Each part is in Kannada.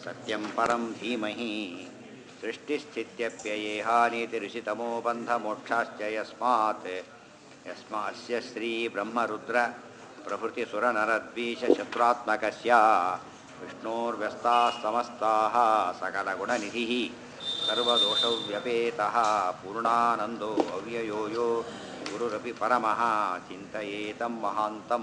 ಸತ್ಯಂ ಪರಂ ಧೀಮಹಿ ಸೃಷ್ಟಿಸ್ಥಿತ್ಯಪ್ಯಯೇಹಾನೀತಿರಿಷಿತಮೋ ಬಂಧಮೋಕ್ಷಾಶ್ಚ ಯಸ್ಮಾತ್ ಯಸ್ಮಾಸ್ಯ ಶ್ರೀ ಬ್ರಹ್ಮರುದ್ರ ಪ್ರಭೃತಿ ಸುರನರದ್ವೀಶ ಶತ್ರುತ್ಮಕಸ್ಯ ವಿಷ್ಣೋರ್ವ್ಯಸ್ತಾः ಸಮಸ್ತಾः ಸಕಲಗುಣನಿಧಿः ಸರ್ವದೋಷವ್ಯಪೇತಃ ಪೂರ್ಣಾನಂದೋ ಅವ್ಯಯೋ ಯೋ ಗುರುರಪಿ ಪರಮಃ ಚಿಂತಯೇತಂ ಮಹಾಂತಂ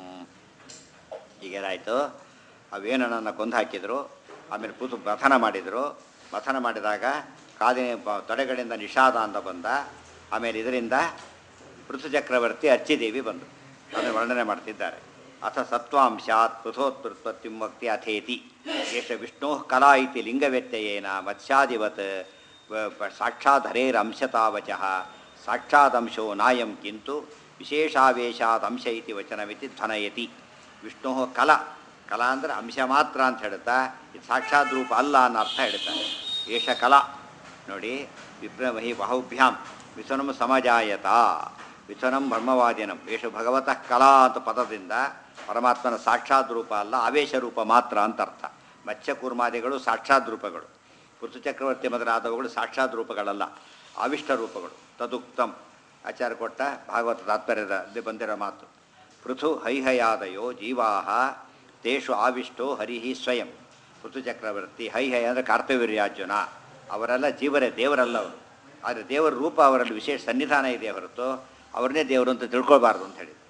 ಈಗೇನಾಯಿತು ಅವೇನನ್ನು ಕೊಂದು ಹಾಕಿದರು ಆಮೇಲೆ ಕೂತು ಮಥನ ಮಾಡಿದರು ಮಥನ ಮಾಡಿದಾಗ ಕಾದಿನ ಪ- ತೊಡೆಗಳಿಂದ ನಿಷಾದ ಅಂತ ಬಂದ ಆಮೇಲೆ ಇದರಿಂದ ಪೃಥು ಚಕ್ರವರ್ತಿ ಅಚ್ಚಿದೇವಿ ಬಂದು ಅದನ್ನು ವರ್ಣನೆ ಮಾಡ್ತಿದ್ದಾರೆ ಅಥ ಸತ್ವಾಂಶಾತ್ ಪೃಥೋತ್ಪತ್ತಿ ಮುಕ್ತಿ ಅಥೇತಿ ಏಷ ವಿಷ್ಣು ಕಲಾ ಇತಿ ಲಿಂಗವ್ಯತ್ಯಯೇನ ಮತ್ಸ್ಯಾದಿವತ್ ವ- ಪ- ಸಾಕ್ಷಾಧರೇರಂಶತಾವಚಃ ಸಾಕ್ಷಾದಂಶೋ ನಾಯಂ ಕಿಂತು ವಿಶೇಷಾವೇಶಾತ್ ಅಂಶ ಇತಿ ವಚನಮಿತಿ ಧ್ವನಯತಿ ವಿಷ್ಣು ಕಲ ಕಲಾ ಅಂದರೆ ಅಂಶ ಮಾತ್ರ ಅಂತ ಹೇಳುತ್ತಾ ಇದು ಸಾಕ್ಷಾತ್ ರೂಪ ಅಲ್ಲ ಅನ್ನೋ ಅರ್ಥ ಹೇಳ್ತಾರೆ ಏಷ ಕಲಾ ನೋಡಿ ವಿಪ್ರಮಹಿ ಬಾಹುಭ್ಯಾಂ ವಿಥುನಂ ಸಮಜಾಯತ ವಿಥುನಂ ಬ್ರಹ್ಮವಾದಿನಂ ಏಷ ಭಗವತಃ ಕಲಾ ಅಂತ ಪದದಿಂದ ಪರಮಾತ್ಮನ ಸಾಕ್ಷಾತ್ ರೂಪ ಅಲ್ಲ ಆವೇಶ ರೂಪ ಮಾತ್ರ ಅಂತ ಅರ್ಥ ಮತ್ಸ್ಯಕೂರ್ಮಾದಿಗಳು ಸಾಕ್ಷಾತ್ ರೂಪಗಳು ಪೃಥು ಚಕ್ರವರ್ತಿ ಮೊದಲಾದವುಗಳು ಸಾಕ್ಷಾತ್ ರೂಪಗಳಲ್ಲ ಆವಿಷ್ಟ ರೂಪಗಳು ತದುಕ್ತಂ ಆಚಾರ್ಯ ಕೊಟ್ಟ ಭಾಗವತ ತಾತ್ಪರ್ಯದಲ್ಲಿ ಬಂದಿರೋ ಮಾತು ಪೃಥು ಹೈಹಯಾದಯೋ ಜೀವಾಹ ತೇಷು ಆವಿಷ್ಟೋ ಹರಿಹಿ ಸ್ವಯಂ ಪೃಥು ಚಕ್ರವರ್ತಿ ಹೈಹಯ ಅಂದರೆ ಕಾರ್ತವೀರ್ಯಾರ್ಜುನ ಅವರೆಲ್ಲ ಜೀವರೇ ದೇವರಲ್ಲ ಅವರು ಆದರೆ ದೇವರ ರೂಪ ಅವರಲ್ಲಿ ವಿಶೇಷ ಸನ್ನಿಧಾನ ಇದೆ ಹೊರತು ಅವ್ರನ್ನೇ ದೇವರು ಅಂತ ತಿಳ್ಕೊಳ್ಬಾರ್ದು ಅಂತ ಹೇಳಿ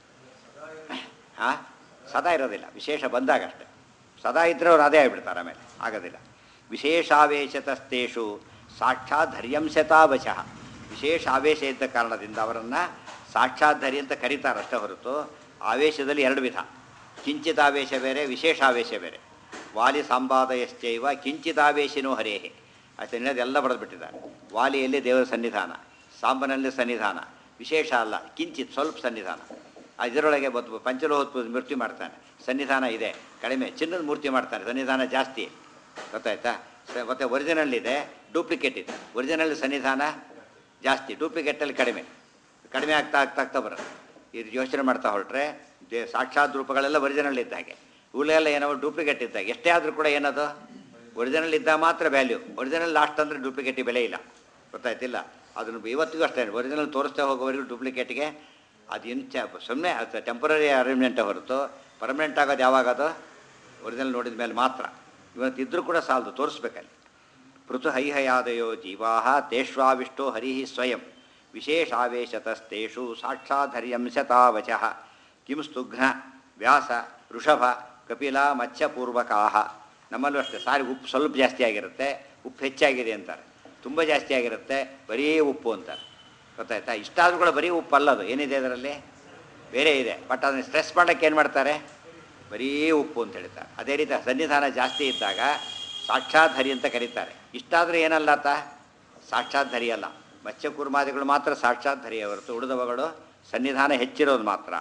ಹಾಂ ಸದಾ ಇರೋದಿಲ್ಲ ವಿಶೇಷ ಬಂದಾಗ ಅಷ್ಟೆ ಸದಾ ಇದ್ದರೆ ಅವ್ರು ಅದೇ ಆಗಿಬಿಡ್ತಾರೆ ಆಮೇಲೆ ಆಗೋದಿಲ್ಲ ವಿಶೇಷಾವೇಶತಸ್ತೇಷು ಸಾಕ್ಷಾತ್ ಧರ್ಯಂಶತಾವಶಃ ವಿಶೇಷ ಆವೇಶ ಇದ್ದ ಕಾರಣದಿಂದ ಅವರನ್ನು ಸಾಕ್ಷಾತ್ ಧರಿ ಅಂತ ಕರೀತಾರೆ ಅಷ್ಟೇ ಹೊರತು ಆವೇಶದಲ್ಲಿ ಎರಡು ವಿಧ ಕಿಂಚಿತಾವೇಶ ಬೇರೆ ವಿಶೇಷಾವೇಶ ಬೇರೆ ವಾಲಿ ಸಂಪಾದಯಶ್ಚೈವ ಕಿಂಚಿತಾವೇಶಿನೋ ಹರೇಹೆ ಅಷ್ಟೇ ಎಲ್ಲ ಬರೆದ್ಬಿಟ್ಟಿದ್ದಾರೆ ವಾಲಿಯಲ್ಲಿ ದೇವರ ಸನ್ನಿಧಾನ ಸಾಂಬನಲ್ಲಿ ಸನ್ನಿಧಾನ ವಿಶೇಷ ಅಲ್ಲ ಕಿಂಚಿತ್ ಸ್ವಲ್ಪ ಸನ್ನಿಧಾನ ಆ ಇದರೊಳಗೆ ಬತ್ತು ಪಂಚಲೋಹೋತ್ ಮೂರ್ತಿ ಮಾಡ್ತಾನೆ ಸನ್ನಿಧಾನ ಇದೆ ಕಡಿಮೆ ಚಿನ್ನದ ಮೂರ್ತಿ ಮಾಡ್ತಾನೆ ಸನ್ನಿಧಾನ ಜಾಸ್ತಿ ಗೊತ್ತಾಯ್ತಾ ಸ- ಮತ್ತೆ ಒರಿಜಿನಲ್ ಇದೆ ಡೂಪ್ಲಿಕೇಟ್ ಇದೆ ಒರಿಜಿನಲ್ ಸನ್ನಿಧಾನ ಜಾಸ್ತಿ ಡೂಪ್ಲಿಕೇಟಲ್ಲಿ ಕಡಿಮೆ ಕಡಿಮೆ ಆಗ್ತಾ ಆಗ್ತಾ ಆಗ್ತಾ ಬರುತ್ತೆ ಇದು ಯೋಚನೆ ಮಾಡ್ತಾ ಹೊರಟ್ರೆ ದೇ ಸಾಕ್ಷಾತ್ ರೂಪಗಳೆಲ್ಲ ಒರಿಜಿನಲ್ ಇದ್ದ ಹಾಗೆ ಇವುಗಳೆಲ್ಲ ಏನೋ ಡೂಪ್ಲಿಕೇಟ್ ಇದ್ದಾಗ ಎಷ್ಟೇ ಆದರೂ ಕೂಡ ಏನದು ಒರಿಜಿನಲ್ ಇದ್ದಾಗ ಮಾತ್ರ ವ್ಯಾಲ್ಯೂ ಒರಿಜಿನಲ್ ಲಾಸ್ಟ್ ಅಂದರೆ ಡೂಪ್ಲಿಕೇಟಿಗೆ ಬೆಲೆ ಇಲ್ಲ ಗೊತ್ತಾಯ್ತಿಲ್ಲ ಅದನ್ನು ಇವತ್ತಿಗೂ ಅಷ್ಟೇ ಒರಿಜಿನಲ್ ತೋರಿಸ್ತಾ ಹೋಗೋವರೆಗೂ ಡೂಪ್ಲಿಕೇಟ್ಗೆ ಅದು ಇಂಚ ಸುಮ್ಮನೆ ಅದು ಟೆಂಪರರಿ ಅರೇಂಜ್ಮೆಂಟ್ ಹೊರತು ಪರ್ಮನೆಂಟ್ ಆಗೋದು ಯಾವಾಗ ಅದು ಒರಿಜಿನಲ್ ನೋಡಿದ ಮೇಲೆ ಮಾತ್ರ ಇವತ್ತಿದ್ರೂ ಕೂಡ ಸಾಲದು ತೋರಿಸ್ಬೇಕಲ್ಲಿ ಪೃಥು ಹೈಹಯಾದಯೋ ಜೀವಾ ತೇಷ್ವಾವಿಷ್ಟೋ ಹರಿ ಸ್ವಯಂ ವಿಶೇಷಾವೇಶತಸ್ತೇಷು ಸಾಕ್ಷಾಧರ್ಯಂಶತಾವಚಃ ಕಿಂ ಸ್ತುಘ್ನ ವ್ಯಾಸ ಋಷಭ ಕಪಿಲ ಮತ್ಸ್ಯಪೂರ್ವಕಾ ನಮ್ಮಲ್ಲೂ ಅಷ್ಟೇ ಸಾರಿ ಉಪ್ಪು ಸ್ವಲ್ಪ ಜಾಸ್ತಿ ಆಗಿರುತ್ತೆ ಉಪ್ಪು ಹೆಚ್ಚಾಗಿದೆ ಅಂತಾರೆ ತುಂಬ ಜಾಸ್ತಿ ಆಗಿರುತ್ತೆ ಬರೀ ಉಪ್ಪು ಅಂತಾರೆ ಗೊತ್ತಾಯ್ತಾ ಇಷ್ಟಾದರೂ ಕೂಡ ಬರೀ ಉಪ್ಪು ಅಲ್ಲದು ಏನಿದೆ ಅದರಲ್ಲಿ ಬೇರೆ ಇದೆ ಬಟ್ ಅದನ್ನು ಸ್ಟ್ರೆಸ್ ಮಾಡೋಕ್ಕೆ ಏನು ಮಾಡ್ತಾರೆ ಬರೀ ಉಪ್ಪು ಅಂತ ಹೇಳ್ತಾರೆ ಅದೇ ರೀತಿ ಸನ್ನಿಧಾನ ಜಾಸ್ತಿ ಇದ್ದಾಗ ಸಾಕ್ಷಾತ್ ಹರಿ ಅಂತ ಕರೀತಾರೆ ಇಷ್ಟಾದರೂ ಏನಲ್ಲ ಆತ ಸಾಕ್ಷಾತ್ ಧರಿ ಅಲ್ಲ ಮತ್ಸ್ಯಕೂರ್ಮಾದಿಗಳು ಮಾತ್ರ ಸಾಕ್ಷಾತ್ ಧರಿಯ ಹೊರತು ಉಳಿದವುಗಳು ಸನ್ನಿಧಾನ ಹೆಚ್ಚಿರೋದು ಮಾತ್ರ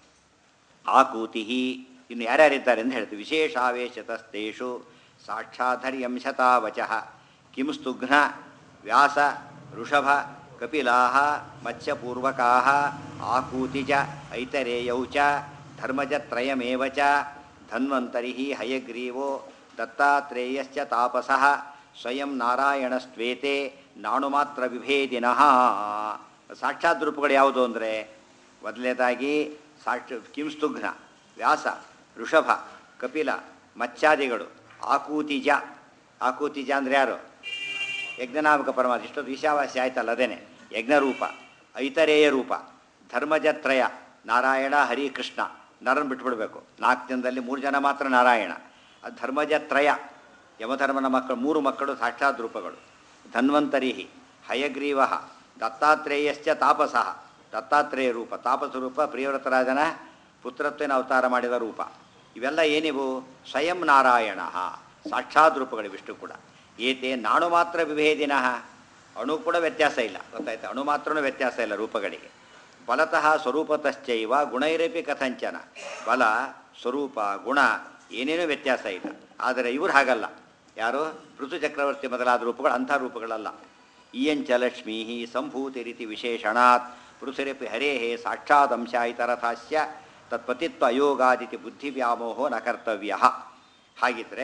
ಆಕೂತಿ ಇನ್ನು ಯಾರ್ಯಾರಿದ್ದಾರೆ ಅಂತ ಹೇಳ್ತೀವಿ ವಿಶೇಷಾವೇಶತಸ್ತೇಷು ಸಾಕ್ಷಾಧರ್ಯಂಶತಾವಚಃ ಕಿಂ ಸ್ತುಘ್ನ ವ್ಯಾಸ ಋಷಭ ಕಪಿಲಾ ಮತ್ಸ್ಯಪೂರ್ವಕಾ ಆಕೂತಿ ಚ ಐತರೇಯೌ ಚ ಧರ್ಮಜತ್ರಯಮೇವ ಚ ಧನ್ವಂತರಿ ಹಯಗ್ರೀವೋ ದತ್ತಾತ್ರೇಯಶ್ಚ ತಾಪಸಃ ಸ್ವಯಂ ನಾರಾಯಣಸ್ತ್ವೇತೆ ನಾಣುಮಾತ್ರ ವಿಭೇದಿನಃ ಸಾಕ್ಷಾತ್ ರೂಪಗಳು ಯಾವುದು ಅಂದರೆ ಮೊದಲನೇದಾಗಿ ಸಾಕ್ಷ ಕಿಂಸ್ತುಘ್ನ ವ್ಯಾಸ ಋಷಭ ಕಪಿಲ ಮತ್ಸ್ಯಾದಿಗಳು ಆಕೂತಿಜ ಆಕೂತಿಜ ಅಂದರೆ ಯಾರು ಯಜ್ಞನಾಮಕ ಪರಮಾತ್ಮ ಇಷ್ಟೊಂದು ಈಶಾವಾಸ್ಯ ಆಯ್ತಲ್ಲ ಅದೇನೆ ಯಜ್ಞರೂಪ ಐತರೇಯ ರೂಪ ಧರ್ಮಜತ್ರಯ ನಾರಾಯಣ ಹರಿ ಕೃಷ್ಣ ನರನ್ ಬಿಟ್ಬಿಡ್ಬೇಕು ನಾಲ್ಕು ದಿನದಲ್ಲಿ ಮೂರು ಜನ ಮಾತ್ರ ನಾರಾಯಣ ಅದು ಧರ್ಮಜತ್ರಯ ಯಮಧರ್ಮನ ಮಕ್ಕಳು ಮೂರು ಮಕ್ಕಳು ಸಾಕ್ಷಾತ್ ರೂಪಗಳು ಧನ್ವಂತರಿ ಹಯಗ್ರೀವ ದತ್ತಾತ್ರೇಯಶ್ಚ ತಾಪಸಃ ದತ್ತಾತ್ರೇಯ ರೂಪ ತಾಪಸ ರೂಪ ಪ್ರಿಯವ್ರತರಾಜನ ಪುತ್ರತ್ವೇನ ಅವತಾರ ಮಾಡಿದ ರೂಪ ಇವೆಲ್ಲ ಏನಿವು ಸ್ವಯಂ ನಾರಾಯಣ ಸಾಕ್ಷಾತ್ ರೂಪಗಳು ವಿಷ್ಣು ಕೂಡ ಏತೆ ನಾಣು ಮಾತ್ರ ವಿಭೇದಿನಃ ಅಣು ಕೂಡ ವ್ಯತ್ಯಾಸ ಇಲ್ಲ ಗೊತ್ತಾಯ್ತು ಅಣು ಮಾತ್ರನೂ ವ್ಯತ್ಯಾಸ ಇಲ್ಲ ರೂಪಗಳಿಗೆ ಬಲತಃ ಸ್ವರೂಪತಶ್ಚೈವ ಗುಣೈರಪಿ ಕಥಂಚನ ಬಲ ಸ್ವರೂಪ ಗುಣ ಏನೇನೂ ವ್ಯತ್ಯಾಸ ಇಲ್ಲ ಆದರೆ ಇವರು ಹಾಗಲ್ಲ ಯಾರು ಪೃಥು ಚಕ್ರವರ್ತಿ ಮೊದಲಾದ ರೂಪಗಳು ಅಂಥ ರೂಪಗಳಲ್ಲ ಇಯಂಚ ಲಕ್ಷ್ಮೀ ಸಂಭೂತಿ ರೀತಿ ವಿಶೇಷಣಾತ್ ಪೃಥುರಪಿ ಹರೇ ಸಾಕ್ಷಾದಂಶ ಇತರಥಾಸ್ಯ ತತ್ಪತಿತ್ವ ಅಯೋಗಾದಿತಿ ಬುದ್ಧಿ ವ್ಯಾಮೋಹೋ ನ ಕರ್ತವ್ಯ ಹಾಗಿದ್ರೆ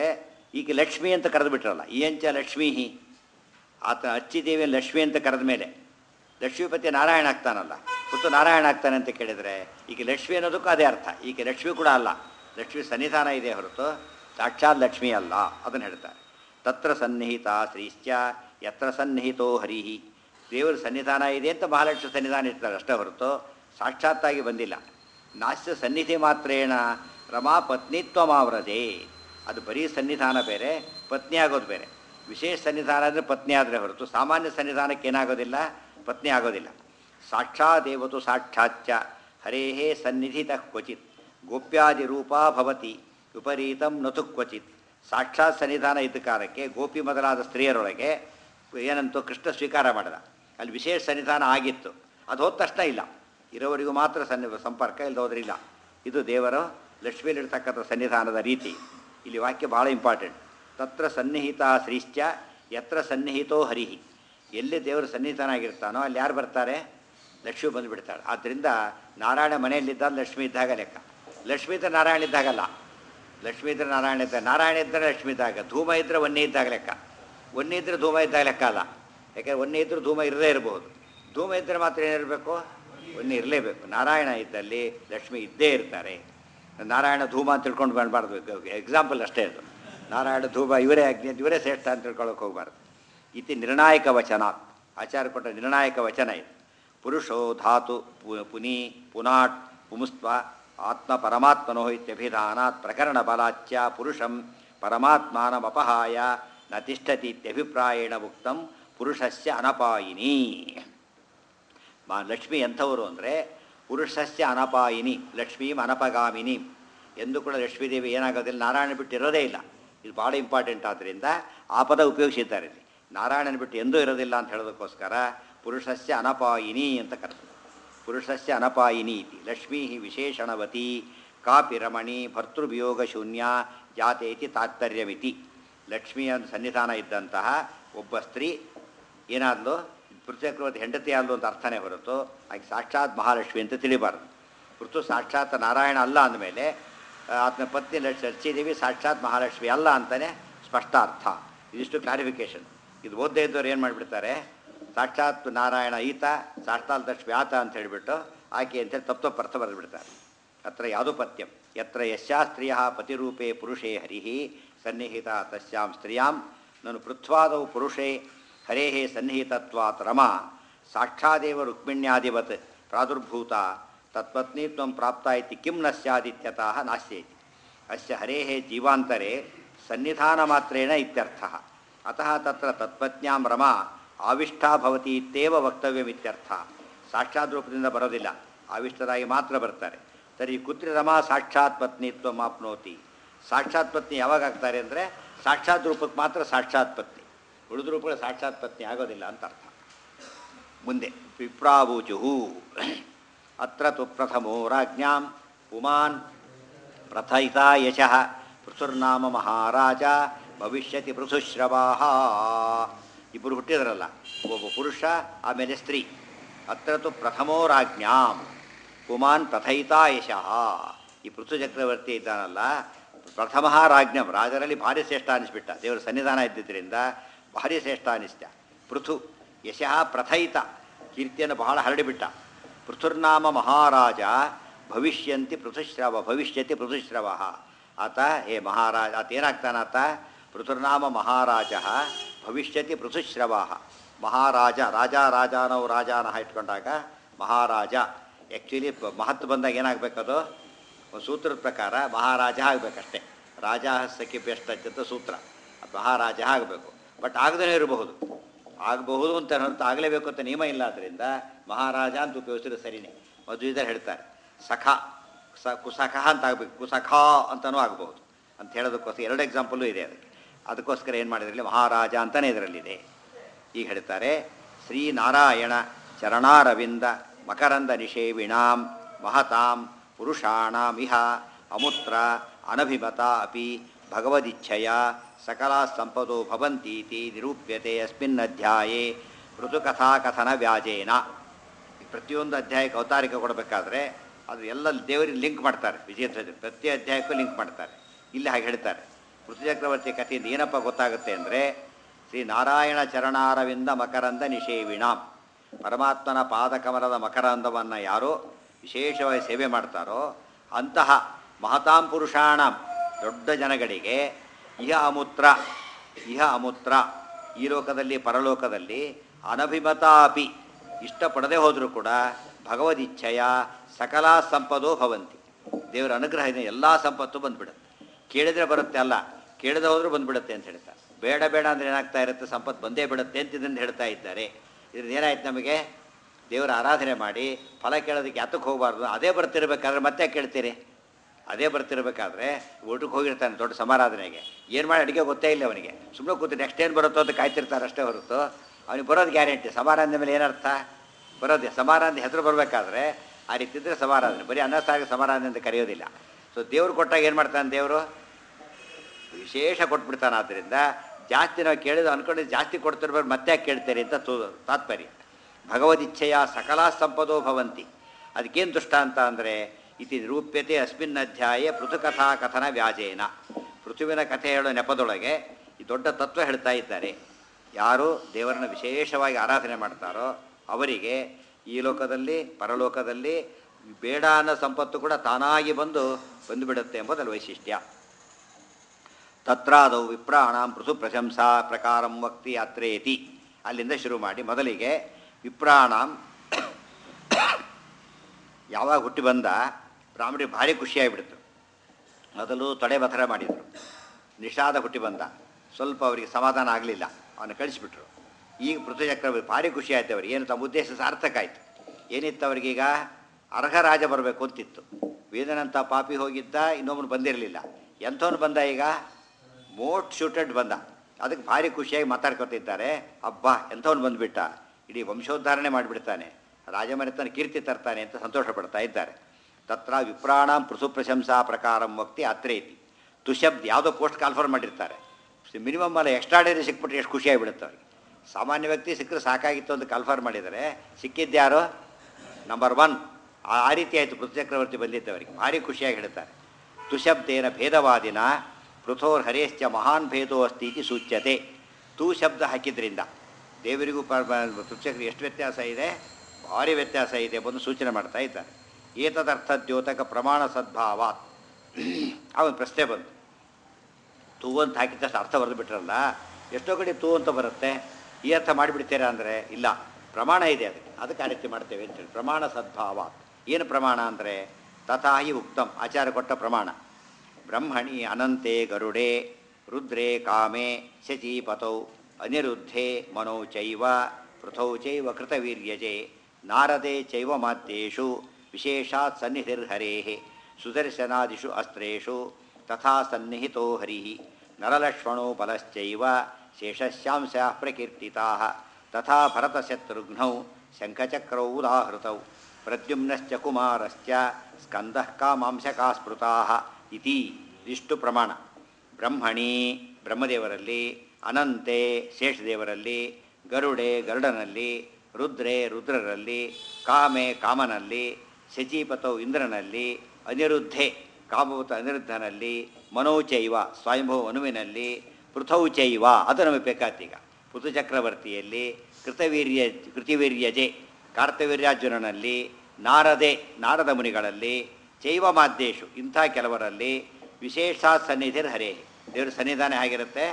ಈಗ ಲಕ್ಷ್ಮಿ ಅಂತ ಕರೆದು ಬಿಟ್ರಲ್ಲ ಈ ಅಂಚ ಲಕ್ಷ್ಮೀ ಆತ ಅಚ್ಚಿದೇವಿ ಲಕ್ಷ್ಮಿ ಅಂತ ಕರೆದ ಮೇಲೆ ಲಕ್ಷ್ಮೀಪತಿ ನಾರಾಯಣ ಆಗ್ತಾನಲ್ಲ ಮತ್ತು ನಾರಾಯಣ ಆಗ್ತಾನೆ ಅಂತ ಕೇಳಿದರೆ ಈಗ ಲಕ್ಷ್ಮಿ ಅನ್ನೋದಕ್ಕೂ ಅದೇ ಅರ್ಥ ಈಗ ಲಕ್ಷ್ಮಿ ಕೂಡ ಅಲ್ಲ ಲಕ್ಷ್ಮಿ ಸನ್ನಿಧಾನ ಇದೆ ಹೊರತು ಸಾಕ್ಷಾತ್ ಲಕ್ಷ್ಮಿ ಅಲ್ಲ ಅದನ್ನು ಹೇಳ್ತಾರೆ ತತ್ರ ಸನ್ನಿಹಿತ ಶ್ರೀಶ್ಚ ಯತ್ರ ಸನ್ನಿಹಿತೋ ಹರಿಹಿ ದೇವರ ಸನ್ನಿಧಾನ ಇದೆ ಅಂತ ಮಹಾಲಕ್ಷ್ಮಿ ಸನ್ನಿಧಾನ ಇರ್ತಾರೆ ಅಷ್ಟೇ ಹೊರತು ಸಾಕ್ಷಾತ್ತಾಗಿ ಬಂದಿಲ್ಲ ನಾಸ್ಯ ಸನ್ನಿಧಿ ಮಾತ್ರೇಣ ರಮಾ ಪತ್ನಿತ್ವಮಾವ್ರಜೆ ಅದು ಬರೀ ಸನ್ನಿಧಾನ ಬೇರೆ ಪತ್ನಿ ಆಗೋದು ಬೇರೆ ವಿಶೇಷ ಸನ್ನಿಧಾನ ಅಂದರೆ ಪತ್ನಿ ಆದರೆ ಹೊರತು ಸಾಮಾನ್ಯ ಸನ್ನಿಧಾನಕ್ಕೆ ಏನಾಗೋದಿಲ್ಲ ಪತ್ನಿ ಆಗೋದಿಲ್ಲ ಸಾಕ್ಷಾದೇವತು ಸಾಕ್ಷಾಚ್ಚ ಹರೇಹೇ ಸನ್ನಿಧಿತ ಕ್ವಚಿತ್ ಗೋಪ್ಯಾದಿ ರೂಪ ಭವತಿ ವಿಪರೀತಂ ನತು ಕ್ವಚಿತ್ ಸಾಕ್ಷಾತ್ ಸನ್ನಿಧಾನ ಇದ್ದ ಕಾಲಕ್ಕೆ ಗೋಪಿ ಮೊದಲಾದ ಸ್ತ್ರೀಯರೊಳಗೆ ಏನಂತೂ ಕೃಷ್ಣ ಸ್ವೀಕಾರ ಮಾಡಿದ ಅಲ್ಲಿ ವಿಶೇಷ ಸನ್ನಿಧಾನ ಆಗಿತ್ತು ಅದು ಹೋದ ತಕ್ಷಣ ಇಲ್ಲ ಇರೋವರೆಗೂ ಮಾತ್ರ ಸನ್ನಿ ಸಂಪರ್ಕ ಇಲ್ಲದೋದ್ರಿಲ್ಲ ಇದು ದೇವರು ಲಕ್ಷ್ಮಿಯಲ್ಲಿರ್ತಕ್ಕಂಥ ಸನ್ನಿಧಾನದ ರೀತಿ ಇಲ್ಲಿ ವಾಕ್ಯ ಭಾಳ ಇಂಪಾರ್ಟೆಂಟ್ ತತ್ರ ಸನ್ನಿಹಿತ ಶ್ರೀಶ್ಚ ಯತ್ರ ಸನ್ನಿಹಿತೋ ಹರಿಹಿ ಎಲ್ಲಿ ದೇವರು ಸನ್ನಿಧಾನ ಆಗಿರ್ತಾನೋ ಅಲ್ಲಿ ಯಾರು ಬರ್ತಾರೆ ಲಕ್ಷ್ಮಿ ಬಂದುಬಿಡ್ತಾಳೆ ಆದ್ದರಿಂದ ನಾರಾಯಣ ಮನೆಯಲ್ಲಿದ್ದಾಗ ಲಕ್ಷ್ಮಿ ಇದ್ದಾಗ ಲೆಕ್ಕ ಲಕ್ಷ್ಮಿ ಇದ್ದರೆ ನಾರಾಯಣ ಇದ್ದಾಗಲ್ಲ ಲಕ್ಷ್ಮಿ ಇದ್ದರೆ ನಾರಾಯಣ ಇದ್ದಾಗ ನಾರಾಯಣ ಇದ್ದರೆ ಲಕ್ಷ್ಮಿ ಇದ್ದಾಗ ಧೂಮ ಇದ್ದರೆ ಒನ್ನೆ ಇದ್ದಾಗ ಲೆಕ್ಕ ಒನ್ನೆ ಇದ್ದರೆ ಧೂಮ ಇದ್ದಾಗ ಲೆಕ್ಕ ಅಲ್ಲ ಯಾಕೆಂದ್ರೆ ಒನ್ನೆ ಇದ್ದರೂ ಧೂಮ ಇರದೇ ಇರಬಹುದು ಧೂಮ ಇದ್ದರೆ ಮಾತ್ರ ಏನಿರಬೇಕು ಒನ್ನೆ ಇರಲೇಬೇಕು ನಾರಾಯಣ ಇದ್ದಲ್ಲಿ ಲಕ್ಷ್ಮಿ ಇದ್ದೇ ಇರ್ತಾರೆ ನಾರಾಯಣ ಧೂಮ ಅಂತ ತಿಳ್ಕೊಂಡು ಮಾಡಬಾರ್ದು ಎಕ್ಸಾಂಪಲ್ ಅಷ್ಟೇ ಅದು ನಾರಾಯಣ ಧೂಮ ಇವರೇ ಅಗ್ನಿ ಅಂತ ಇವರೇ ಶ್ರೇಷ್ಠ ಅಂತ ತಿಳ್ಕೊಳ್ಳೋಕೆ ಹೋಗಬಾರ್ದು ಇತಿ ನಿರ್ಣಾಯಕ ವಚನ ಆಚಾರ್ಯ ಕೊಟ್ಟ ನಿರ್ಣಾಯಕ ವಚನ ಇದು ಪುರುಷೋ ಧಾತು ಪು- ಪುನಿ ಪುನಾಟ್ ಪುಂಸ್ತ್ವ ಆತ್ಮ ಪರಮಾತ್ಮನೋ ಇತ್ಯಭಿಧಾನಾತ್ ಪ್ರಕರಣ ಬಲಾಚ್ಯ ಪುರುಷಂ ಪರಮಾತ್ಮಾನಮಪಹಾಯ ನ ತಿಷ್ಠತಿ ಇತ್ಯಭಿಪ್ರಾಯೇಣ ಉಕ್ತಂ ಪುರುಷಸ್ಯ ಅನಪಾಯಿನಿ ಮಾ ಲಕ್ಷ್ಮಿ ಎಂಥವರು ಅಂದರೆ ಪುರುಷಸ್ಯ ಅನಪಾಯಿನಿ ಲಕ್ಷ್ಮೀಂ ಅನಪಗಾಮಿನಿ ಎಂದು ಕೂಡ ಲಕ್ಷ್ಮೀದೇವಿ ಏನಾಗೋದಿಲ್ಲ ನಾರಾಯಣ ಬಿಟ್ಟು ಇರೋದೇ ಇಲ್ಲ ಇದು ಭಾಳ ಇಂಪಾರ್ಟೆಂಟ್ ಆದ್ದರಿಂದ ಆ ಪದ ಉಪಯೋಗಿಸಿದ್ದಾರೆ ಇಲ್ಲಿ ನಾರಾಯಣನ ಬಿಟ್ಟು ಎಂದೂ ಇರೋದಿಲ್ಲ ಅಂತ ಹೇಳೋದಕ್ಕೋಸ್ಕರ ಪುರುಷಸ್ಯ ಅನಪಾಯಿನಿ ಅಂತ ಕರೆದು ಪುರುಷಸ್ಯ ಅನಪಾಯಿನಿ ಇತಿ ಲಕ್ಷ್ಮೀ ವಿಶೇಷಣವತಿ ಕಾಪಿ ರಮಣಿ ಭರ್ತೃವಿಯೋಗ ಶೂನ್ಯ ಜಾತೇತಿ ತಾತ್ಪರ್ಯಮಿತಿ ಲಕ್ಷ್ಮಿಯ ಸನ್ನಿಧಾನ ಇದ್ದಂತಹ ಒಬ್ಬ ಸ್ತ್ರೀ ಏನಾದ್ಲು ಪೃಥ್ವಿಚಕ್ರವರ್ತಿ ಹೆಂಡತಿ ಅಲ್ಲು ಅಂತ ಅರ್ಥನೇ ಹೊರತು ಆಕೆ ಸಾಕ್ಷಾತ್ ಮಹಾಲಕ್ಷ್ಮಿ ಅಂತ ತಿಳಿಬಾರ್ದು ಪೃಥು ಸಾಕ್ಷಾತ್ ನಾರಾಯಣ ಅಲ್ಲ ಅಂದಮೇಲೆ ಆತನ ಪತ್ನಿ ಲಕ್ಷ ಲಕ್ಷ್ಮೀದೇವಿ ಸಾಕ್ಷಾತ್ ಮಹಾಲಕ್ಷ್ಮಿ ಅಲ್ಲ ಅಂತಲೇ ಸ್ಪಷ್ಟ ಅರ್ಥ ಇದಿಷ್ಟು ಕ್ಲಾರಿಫಿಕೇಶನ್ ಇದು ಓದ್ದೇ ಇದ್ದವ್ರು ಏನು ಮಾಡಿಬಿಡ್ತಾರೆ ಸಾಕ್ಷಾತ್ ನಾರಾಯಣ ಈತ ಸಾಕ್ಷಾತ್ ಲಕ್ಷ್ಮಿ ಆತ ಅಂತ ಹೇಳಿಬಿಟ್ಟು ಆಕೆ ಅಂತೇಳಿ ತಪ್ಪು ತಪ್ಪು ಅರ್ಥ ಬರೆದುಬಿಡ್ತಾರೆ ಅತ್ರ ಯಾದುಪತ್ಯಂ ಯತ್ರ ಯಶ್ಯಾ ಸ್ತ್ರೀಯ ಪತಿರೂಪೇ ಪುರುಷೇ ಹರಿಃ ಸನ್ನಿಹಿತ ತಸ್ಯಾಂ ಸ್ತ್ರಿಯಾಂ ನನು ಪೃಥ್ವಾದೌ ಪುರುಷೇ ಹರೇಃ ಸನ್ನಿಹಿತತ್ವಾತ್ ರಮಾ ಸಾಕ್ಷಾದೇವ ರುಕ್ಮಿಣ್ಯಾದಿವತ್ ಪ್ರಾದುರ್ಭೂತ ತತ್ಪತ್ನಿತ್ವಂ ಪ್ರಾಪ್ತ ಇತಿ ಕಿಂ ನ ಸ್ಯಾದಿತ್ಯತಃ ನಾಸ್ಯೇತಿ ಅಸ್ಯ ಹರೇಃ ಜೀವಾಂತರೆ ಸನ್ನಿಧಾನಮಾತ್ರೇಣ ಇತ್ಯರ್ಥಃ ಅತಃ ತತ್ರ ತತ್ಪತ್ನ್ಯಾಂ ರಮಾ ಆವಿಷ್ಟಾ ಭವತಿ ಇತ್ಯೇವ ವಕ್ತವ್ಯಮಿತ್ಯರ್ಥ ಸಾಕ್ಷಾತ್ ರೂಪದಿಂದ ಬರೋದಿಲ್ಲ ಆವಿಷ್ಟರಾಗಿ ಮಾತ್ರ ಬರ್ತಾರೆ ಸರಿ ಕುತ್ರಿ ರಮಾ ಸಾಕ್ಷಾತ್ ಪತ್ನಿತ್ವ ಮಾಪ್ನೋತಿ ಸಾಕ್ಷಾತ್ ಪತ್ನಿ ಯಾವಾಗ ಆಗ್ತಾರೆ ಅಂದರೆ ಸಾಕ್ಷಾತ್ ರೂಪಕ್ಕೆ ಮಾತ್ರ ಸಾಕ್ಷಾತ್ ಪತ್ನಿ ಉಳಿದ ರೂಪಗಳ ಸಾಕ್ಷಾತ್ ಪತ್ನಿ ಆಗೋದಿಲ್ಲ ಅಂತ ಅರ್ಥ ಮುಂದೆ ವಿಪ್ರಾವೂಚುಹು ಅತ್ರ ತು ಪ್ರಥಮೋ ರಾಜ್ಞಾಂ ಪುಮಾನ್ ಪ್ರಥಯಿತಾ ಯಶಃ ಪೃಥುರ್ನಾಮ ಮಹಾರಾಜ ಭವಿಷ್ಯತಿ ಪೃಥುಶ್ರವಾಹ ಇಬ್ಬರು ಹುಟ್ಟಿದ್ರಲ್ಲ ಒಬ್ಬ ಪುರುಷ ಆಮೇಲೆ ಸ್ತ್ರೀ ಅತ್ರ ತು ಪ್ರಥಮೋ ರಾಜ್ಞಾಂ ಪುಮಾನ್ ಪ್ರಥಯಿತಾ ಯಶಃ ಈ ಪೃಥು ಚಕ್ರವರ್ತಿ ಇದ್ದಾನಲ್ಲ ಪ್ರಥಮ ರಾಜ್ಞಂ ರಾಜರಲ್ಲಿ ಭಾರಿ ಶ್ರೇಷ್ಠ ಅನಿಸ್ಬಿಟ್ಟ ದೇವರ ಸನ್ನಿಧಾನ ಇದ್ದಿದ್ದರಿಂದ ಭಾರಿ ಶ್ರೇಷ್ಠ ಅನಿಸ್ತ ಪೃಥು ಯಶಃ ಪ್ರಥಯಿತ ಕೀರ್ತಿಯನ್ನು ಬಹಳ ಹರಡಿಬಿಟ್ಟ ಪೃಥುರ್ನಾಮ ಮಹಾರಾಜ ಭವಿಷ್ಯಂತಿ ಪೃಥುಶ್ರವ ಭವಿಷ್ಯತಿ ಪೃಥುಶ್ರವ ಆತ ಹೇ ಮಹಾರಾಜ ಆತ ಏನಾಗ್ತಾನಾತ ಪೃಥುರ್ನಾಮ ಮಹಾರಾಜ ಭವಿಷ್ಯತಿ ಪೃಥುಶ್ರವ ಮಹಾರಾಜ ರಾಜ ರಾಜಾನವು ರಾಜಾನಹ ಇಟ್ಕೊಂಡಾಗ ಮಹಾರಾಜ ಆ್ಯಕ್ಚುಲಿ ಮಹತ್ವ ಬಂದಾಗ ಏನಾಗಬೇಕದು ಒಂದು ಸೂತ್ರದ ಪ್ರಕಾರ ಮಹಾರಾಜ ಆಗಬೇಕಷ್ಟೇ ರಾಜ ಸಖಿ ಬೆಸ್ಟ್ ಅಂತ ಸೂತ್ರ ಮಹಾರಾಜ ಆಗಬೇಕು ಬಟ್ ಆಗದೇ ಇರಬಹುದು ಆಗಬಹುದು ಅಂತ ಹೊರತು ಆಗಲೇಬೇಕು ಅಂತ ನಿಯಮ ಇಲ್ಲ ಆದ್ದರಿಂದ ಮಹಾರಾಜ ಅಂತ ಉಪಯೋಗಿಸಿದ್ರೆ ಸರಿನೇ ಮದುವೆದಲ್ಲಿ ಹೇಳ್ತಾರೆ ಸಖ ಸ ಕುಸಖ ಅಂತ ಆಗಬೇಕು ಕುಸಖ ಅಂತಲೂ ಆಗಬಹುದು ಅಂತ ಹೇಳೋದಕ್ಕೋಸ್ಕರ ಎರಡು ಎಕ್ಸಾಂಪಲು ಇದೆ ಅದಕ್ಕೆ ಅದಕ್ಕೋಸ್ಕರ ಏನು ಮಾಡಿದ್ರಲ್ಲಿ ಮಹಾರಾಜ ಅಂತಲೇ ಇದರಲ್ಲಿದೆ ಈಗ ಹೇಳ್ತಾರೆ ಶ್ರೀನಾರಾಯಣ ಚರಣಾರವಿಂದ ಮಕರಂದ ನಿಷೇವಿಣಾಂ ಮಹತಾಂ ಪುರುಷಾಣಾಮಿಹ ಅಮುತ್ರ ಅನಭಿಮತ ಅಪಿ ಭಗವದಿಚ್ಛಯ ಸಕಲ ಸಂಪದೋ ಭವಂತೀತಿ ನಿರೂಪ್ಯತೆ ಅಸ್ಮಿನ್ ಅಧ್ಯಾಯೇ ಋತುಕಥಾಕಥನ ವ್ಯಾಜೇನ ಈ ಪ್ರತಿಯೊಂದು ಅಧ್ಯಾಯಕ್ಕೆ ಅವತಾರಿಕೆ ಕೊಡಬೇಕಾದ್ರೆ ಅದು ಎಲ್ಲ ದೇವರಿಗೆ ಲಿಂಕ್ ಮಾಡ್ತಾರೆ ವಿಜಯಧ್ವಜ ಪ್ರತಿ ಅಧ್ಯಾಯಕ್ಕೂ ಲಿಂಕ್ ಮಾಡ್ತಾರೆ ಇಲ್ಲಿ ಹಾಗೆ ಹೇಳ್ತಾರೆ ಪೃಥ್ವಿಚಕ್ರವರ್ತಿ ಕಥೆಯಿಂದ ಏನಪ್ಪ ಗೊತ್ತಾಗುತ್ತೆ ಅಂದರೆ ಶ್ರೀ ನಾರಾಯಣ ಚರಣಾರವಿಂದ ಮಕರಂದ ನಿಷೇವಿಣಾಂ ಪರಮಾತ್ಮನ ಪಾದಕಮಲದ ಮಕರಂದವನ್ನು ಯಾರು ವಿಶೇಷವಾಗಿ ಸೇವೆ ಮಾಡ್ತಾರೋ ಅಂತಹ ಮಹತಾಂ ಪುರುಷಾಣಂ ದೊಡ್ಡ ಜನಗಳಿಗೆ ಇಹ ಅಮೂತ್ರ ಇಹ ಅಮೂತ್ರ ಈ ಲೋಕದಲ್ಲಿ ಪರಲೋಕದಲ್ಲಿ ಅನಭಿಮತಾಪಿ ಇಷ್ಟಪಡದೆ ಹೋದರೂ ಕೂಡ ಭಗವದಿಚ್ಛೆಯ ಸಕಲ ಸಂಪದೋ ಭವಂತಿ ದೇವರ ಅನುಗ್ರಹದಿಂದ ಎಲ್ಲ ಸಂಪತ್ತು ಬಂದ್ಬಿಡುತ್ತೆ ಕೇಳಿದ್ರೆ ಬರುತ್ತೆ ಅಲ್ಲ ಕೇಳದೆ ಹೋದ್ರೂ ಬಂದ್ಬಿಡುತ್ತೆ ಅಂತ ಹೇಳ್ತಾರೆ ಬೇಡ ಬೇಡ ಅಂದರೆ ಏನಾಗ್ತಾ ಇರುತ್ತೆ ಸಂಪತ್ತು ಬಂದೇ ಬಿಡುತ್ತೆ ಅಂತ ಇದನ್ನು ಹೇಳ್ತಾ ಇದ್ದಾರೆ ಇದ್ರಿಂದ ಏನಾಯ್ತು ನಮಗೆ ದೇವರ ಆರಾಧನೆ ಮಾಡಿ ಫಲ ಕೇಳೋದಕ್ಕೆ ಯಾತಕ್ಕೆ ಹೋಗಬಾರ್ದು ಅದೇ ಬರ್ತಿರ್ಬೇಕಾದ್ರೆ ಮತ್ತೆ ಕೇಳ್ತೀರಿ ಅದೇ ಬರ್ತಿರ್ಬೇಕಾದ್ರೆ ಊಟಕ್ಕೆ ಹೋಗಿರ್ತಾನೆ ದೊಡ್ಡ ಸಮಾರಾಧನೆಗೆ ಏನು ಮಾಡಿ ಅಡುಗೆ ಗೊತ್ತೇ ಇಲ್ಲ ಅವನಿಗೆ ಸುಮ್ಮನೆ ಕೂತು ನೆಕ್ಸ್ಟ್ ಏನು ಬರುತ್ತೋ ಅಂತ ಕಾಯ್ತಿರ್ತಾರೆ ಅಷ್ಟೇ ಹೊರತು ಅವನಿಗೆ ಬರೋದು ಗ್ಯಾರಂಟಿ ಸಮಾರಾಧನೆ ಮೇಲೆ ಏನರ್ಥ ಬರೋದೇ ಸಮಾರಾಧನೆ ಹೆಸರು ಬರಬೇಕಾದ್ರೆ ಆ ರೀತಿ ಇದ್ದರೆ ಸಮಾರಾಧನೆ ಬರೀ ಅನ್ನ ಸಾರಿಗೆ ಸಮಾರಾಧನೆ ಅಂತ ಕರೆಯೋದಿಲ್ಲ ಸೊ ದೇವ್ರು ಕೊಟ್ಟಾಗ ಏನು ಮಾಡ್ತಾನೆ ದೇವರು ವಿಶೇಷ ಕೊಟ್ಬಿಡ್ತಾನೆ ಆದ್ದರಿಂದ ಜಾಸ್ತಿ ನಾವು ಕೇಳಿದ ಅನ್ಕೊಂಡಿದ್ದು ಜಾಸ್ತಿ ಕೊಡ್ತಿರ್ಬೇಕು ಮತ್ತೆ ಯಾಕೆ ಕೇಳ್ತೀರಿ ಅಂತ ತೋ ತಾತ್ಪರ್ಯ ಭಗವದಿಚ್ಛೆಯ ಸಕಲ ಸಂಪದೋ ಭವಂತಿ ಅದಕ್ಕೇನು ದೃಷ್ಟಾಂತ ಅಂದರೆ ಇತಿ ನಿರೂಪ್ಯತೆ ಅಸ್ಮಿನ್ ಅಧ್ಯಾಯ ಪೃಥುಕಥಾ ಕಥನ ವ್ಯಾಜೇನ ಪೃಥುವಿನ ಕಥೆ ಹೇಳೋ ನೆಪದೊಳಗೆ ಈ ದೊಡ್ಡ ತತ್ವ ಹೇಳ್ತಾ ಇದ್ದಾರೆ ಯಾರು ದೇವರನ್ನು ವಿಶೇಷವಾಗಿ ಆರಾಧನೆ ಮಾಡ್ತಾರೋ ಅವರಿಗೆ ಈ ಲೋಕದಲ್ಲಿ ಪರಲೋಕದಲ್ಲಿ ಬೇಡ ಅನ್ನೋ ಸಂಪತ್ತು ಕೂಡ ತಾನಾಗಿ ಬಂದು ಬಂದುಬಿಡುತ್ತೆ ಎಂಬುದಲ್ಲ ವೈಶಿಷ್ಟ್ಯ ತತ್ರಾದೌ ವಿಪ್ರಾಣಾಂ ಪೃಥು ಪ್ರಶಂಸಾ ಪ್ರಕಾರಂ ವಕ್ತಿ ಅತ್ರೇತಿ ಅಲ್ಲಿಂದ ಶುರು ಮಾಡಿ ಮೊದಲಿಗೆ ವಿಪ್ರಾಣಾಂ ಯಾವಾಗ ಹುಟ್ಟಿ ಬಂದ ಬ್ರಾಹ್ಮಣರಿಗೆ ಭಾರಿ ಖುಷಿಯಾಗಿಬಿಡ್ತು ಮೊದಲು ತೊಡೆ ಬಥರ ಮಾಡಿದರು ನಿಷಾದ ಹುಟ್ಟಿ ಬಂದ ಸ್ವಲ್ಪ ಅವರಿಗೆ ಸಮಾಧಾನ ಆಗಲಿಲ್ಲ ಅವನ್ನ ಕಳಿಸಿಬಿಟ್ರು ಈಗ ಪೃಥ್ವಿಚಕ್ರವರ್ತಿ ಭಾರಿ ಖುಷಿ ಆಯ್ತು ಅವ್ರಿಗೆ ಏನು ತಮ್ಮ ಉದ್ದೇಶ ಸಾರ್ಥಕ ಆಯಿತು ಏನಿತ್ತು ಅವ್ರಿಗೀಗ ಅರ್ಹ ರಾಜ ಬರಬೇಕು ಅಂತಿತ್ತು ವೇದನಂತ ಪಾಪಿ ಹೋಗಿದ್ದ ಇನ್ನೊಬ್ಬನು ಬಂದಿರಲಿಲ್ಲ ಎಂಥವನು ಬಂದ ಈಗ ಮೋಸ್ಟ್ ಶೂಟೆಡ್ ಬಂದ ಅದಕ್ಕೆ ಭಾರಿ ಖುಷಿಯಾಗಿ ಮಾತಾಡ್ಕೊತಿದ್ದಾರೆ ಅಬ್ಬಾ ಎಂಥವನು ಬಂದುಬಿಟ್ಟ ಇಡೀ ವಂಶೋದ್ಧಾರಣೆ ಮಾಡಿಬಿಡ್ತಾನೆ ರಾಜಮನೆತನ ಕೀರ್ತಿ ತರ್ತಾನೆ ಅಂತ ಸಂತೋಷ ಪಡ್ತಾ ಇದ್ದಾರೆ ತತ್ರ ವಿಪ್ರಾಣಾಂ ಪೃಥು ಪ್ರಶಂಸಾ ಪ್ರಕಾರಂ ವಕ್ತಿ ಅತ್ರೇತಿ ತುಶಬ್ದ್ ಯಾವುದೋ ಪೋಸ್ಟ್ ಕಾಲ್ಫರ್ ಮಾಡಿರ್ತಾರೆ ಮಿನಿಮಮ್ ಅಲ್ಲ ಎಕ್ಸ್ಟ್ರಾಡರಿ ಸಿಕ್ಬಿಟ್ರೆ ಎಷ್ಟು ಖುಷಿಯಾಗಿಬಿಡುತ್ತೆ ಅವ್ರಿಗೆ ಸಾಮಾನ್ಯ ವ್ಯಕ್ತಿ ಸಿಕ್ಕರೆ ಸಾಕಾಗಿತ್ತು ಅಂತ ಕಾಲ್ಫರ್ ಮಾಡಿದರೆ ಸಿಕ್ಕಿದ್ಯಾರು ನಂಬರ್ ಒನ್ ಆ ಆ ರೀತಿ ಆಯಿತು ಪೃಥ್ವಿಚಕ್ರವರ್ತಿ ಬಂದಿದ್ದವರಿಗೆ ಭಾರಿ ಖುಷಿಯಾಗಿ ಹೇಳ್ತಾರೆ ತುಶಬ್ದೇನ ಭೇದವಾದಿನ ಪೃಥೋರ್ ಹರೇಶ್ಚ ಮಹಾನ್ ಭೇದೋ ಅಸ್ತಿ ಇತಿ ಸೂಚ್ಯತೆ ತೂ ಶಬ್ದ ಹಾಕಿದ್ರಿಂದ ದೇವರಿಗೂ ಪ ಪೃಥ್ವಿಚಕ್ರ ಎಷ್ಟು ವ್ಯತ್ಯಾಸ ಇದೆ ಭಾರಿ ವ್ಯತ್ಯಾಸ ಇದೆ ಬಂದು ಸೂಚನೆ ಮಾಡ್ತಾ ಇದ್ದಾರೆ ಏತದರ್ಥ ದ್ಯೋತಕ ಪ್ರಮಾಣ ಸದ್ಭಾವಾತ್ ಅವನ ಪ್ರಶ್ನೆ ಬಂತು ತೂ ಅಂತ ಹಾಕಿದಷ್ಟು ಅರ್ಥ ಬರೆದು ಬಿಟ್ರಲ್ಲ ಎಷ್ಟೋ ಕಡೆ ತೂ ಅಂತ ಬರುತ್ತೆ ಈ ಅರ್ಥ ಮಾಡಿಬಿಡ್ತೀರಾ ಅಂದರೆ ಇಲ್ಲ ಪ್ರಮಾಣ ಇದೆ ಅದಕ್ಕೆ ಅದಕ್ಕೆ ಆ ರೀತಿ ಮಾಡ್ತೇವೆ ಅಂತೇಳಿ ಪ್ರಮಾಣ ಸದ್ಭಾವ ಏನು ಪ್ರಮಾಣ ಅಂದರೆ ತಥಾ ಹಿ ಉಕ್ತಂ ಆಚಾರ ಕೊಟ್ಟ ಪ್ರಮಾಣ ಬ್ರಹ್ಮಣಿ ಅನಂತೆ ಗರುಡೆ ರುದ್ರೇ ಕಾಮೆ ಶಚೀಪತೌ ಅನಿರುದ್ಧೆ ಮನೌ ಚೈವ ಪೃಥೌ ಚೈವ ಕೃತವೀರ್ಯಜೆ ನಾರದೆ ಚೈವ ಮಾತ್ಯೇಷು ವಿಶೇಷಾತ್ ಸನ್ನಿಧಿರ್ಹರೇ ಸುದರ್ಶನಾದಿಷು ಅಸ್ತ್ರೇಷು ತಥಾ ಸನ್ನಿಹಿತೋ ಹರಿ ನರಲಕ್ಷ್ಮಣೋ ಬಲಶ್ಚೈವ ಶೇಷಶ್ಯಾಂಶ ಪ್ರಕೀರ್ತಿತಾ ತಥಾ ಭರತಶತ್ರುಘ್ನೌ ಶಂಖಚಕ್ರೌ ಉದಾಹೃತೌ ಪ್ರದ್ಯುಮ್ನಶ್ಚ ಕುಮಾರಶ್ಚ ಸ್ಕಂದಃ ಕಾಮಾಂಶಕಾ ಸ್ಮೃತಾ ಇತಿ ಇಷ್ಟು ಪ್ರಮಾಣ ಬ್ರಹ್ಮಣಿ ಬ್ರಹ್ಮದೇವರಲ್ಲಿ ಅನಂತೆ ಶೇಷದೇವರಲ್ಲಿ ಗರುಡೆ ಗರುಡನಲ್ಲಿ ರುದ್ರೆ ರುದ್ರರಲ್ಲಿ ಕಾಮೆ ಕಾಮನಲ್ಲಿ ಶಚೀಪತೌ ಇಂದ್ರನಲ್ಲಿ ಅನಿರುದ್ಧೆ ಕಾಮವತ ಅನಿರುದ್ಧನಲ್ಲಿ ಮನೋಚೈವ ಸ್ವಯಂಭವ ಮನುವಿನಲ್ಲಿ ಪೃಥೌಚೈವ ಅದು ನಮಗೆ ಬೇಕಾತೀಗ ಪೃಥು ಚಕ್ರವರ್ತಿಯಲ್ಲಿ ಕೃತವೀರ್ಯ ಕೃತಿವೀರ್ಯಜೆ ಕಾರ್ತವೀರ್ಯಾರ್ಜುನನಲ್ಲಿ ನಾರದೆ ನಾರದ ಮುನಿಗಳಲ್ಲಿ ಚೈವ ಮಾದ್ದೇಶು ಇಂಥ ಕೆಲವರಲ್ಲಿ ವಿಶೇಷ ಸನ್ನಿಧಿರ್ ಹರೇ ದೇವರ ಸನ್ನಿಧಾನ ಹೇಗಿರುತ್ತೆ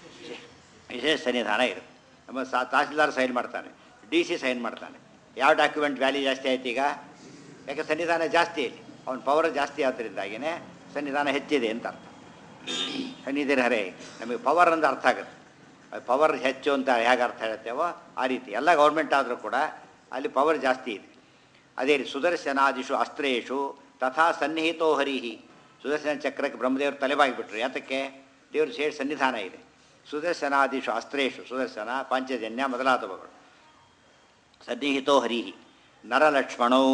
ವಿಶೇಷ ಸನ್ನಿಧಾನ ಇರುತ್ತೆ ನಮ್ಮ ಸಾ ತಹಸೀಲ್ದಾರ್ ಸೈನ್ ಮಾಡ್ತಾನೆ ಡಿ ಸಿ ಸೈನ್ ಮಾಡ್ತಾನೆ ಯಾವ ಡಾಕ್ಯುಮೆಂಟ್ ವ್ಯಾಲ್ಯೂ ಜಾಸ್ತಿ ಆಯ್ತು ಈಗ ಯಾಕೆ ಸನ್ನಿಧಾನ ಜಾಸ್ತಿ ಇಲ್ಲಿ ಅವನ ಪವರ್ ಜಾಸ್ತಿ ಆದ್ದರಿಂದಾಗಿಯೇ ಸನ್ನಿಧಾನ ಹೆಚ್ಚಿದೆ ಅಂತ ಅರ್ಥ ಸನ್ನಿಧಿರ ಹರೇ ನಮಗೆ ಪವರ್ ಅಂದ್ರೆ ಅರ್ಥ ಆಗುತ್ತೆ ಪವರ್ ಹೆಚ್ಚು ಅಂತ ಹೇಗೆ ಅರ್ಥ ಹೇಳುತ್ತೇವೋ ಆ ರೀತಿ ಎಲ್ಲ ಗೌರ್ಮೆಂಟ್ ಆದರೂ ಕೂಡ ಅಲ್ಲಿ ಪವರ್ ಜಾಸ್ತಿ ಇದೆ ಅದೇ ರೀತಿ ಸುದರ್ಶನಾದಿಷು ಅಸ್ತ್ರೇಷು ತಥಾ ಸನ್ನಿಹಿತೋ ಹರಿಹಿ ಸುದರ್ಶನ ಚಕ್ರಕ್ಕೆ ಬ್ರಹ್ಮದೇವರು ತಲೆಬಾಗಿಬಿಟ್ರು ಯಾತಕ್ಕೆ ದೇವ್ರ ಶೇಷ ಸನ್ನಿಧಾನ ಇದೆ ಸುದರ್ಶನಾದಿಷು ಅಸ್ತ್ರೇಷು ಸುದರ್ಶನ ಪಾಂಚಜನ್ಯ ಮೊದಲಾದವುಗಳು ಸನ್ನಿಹಿತೋ ಹರಿಹಿ ನರಲಕ್ಷ್ಮಣೌ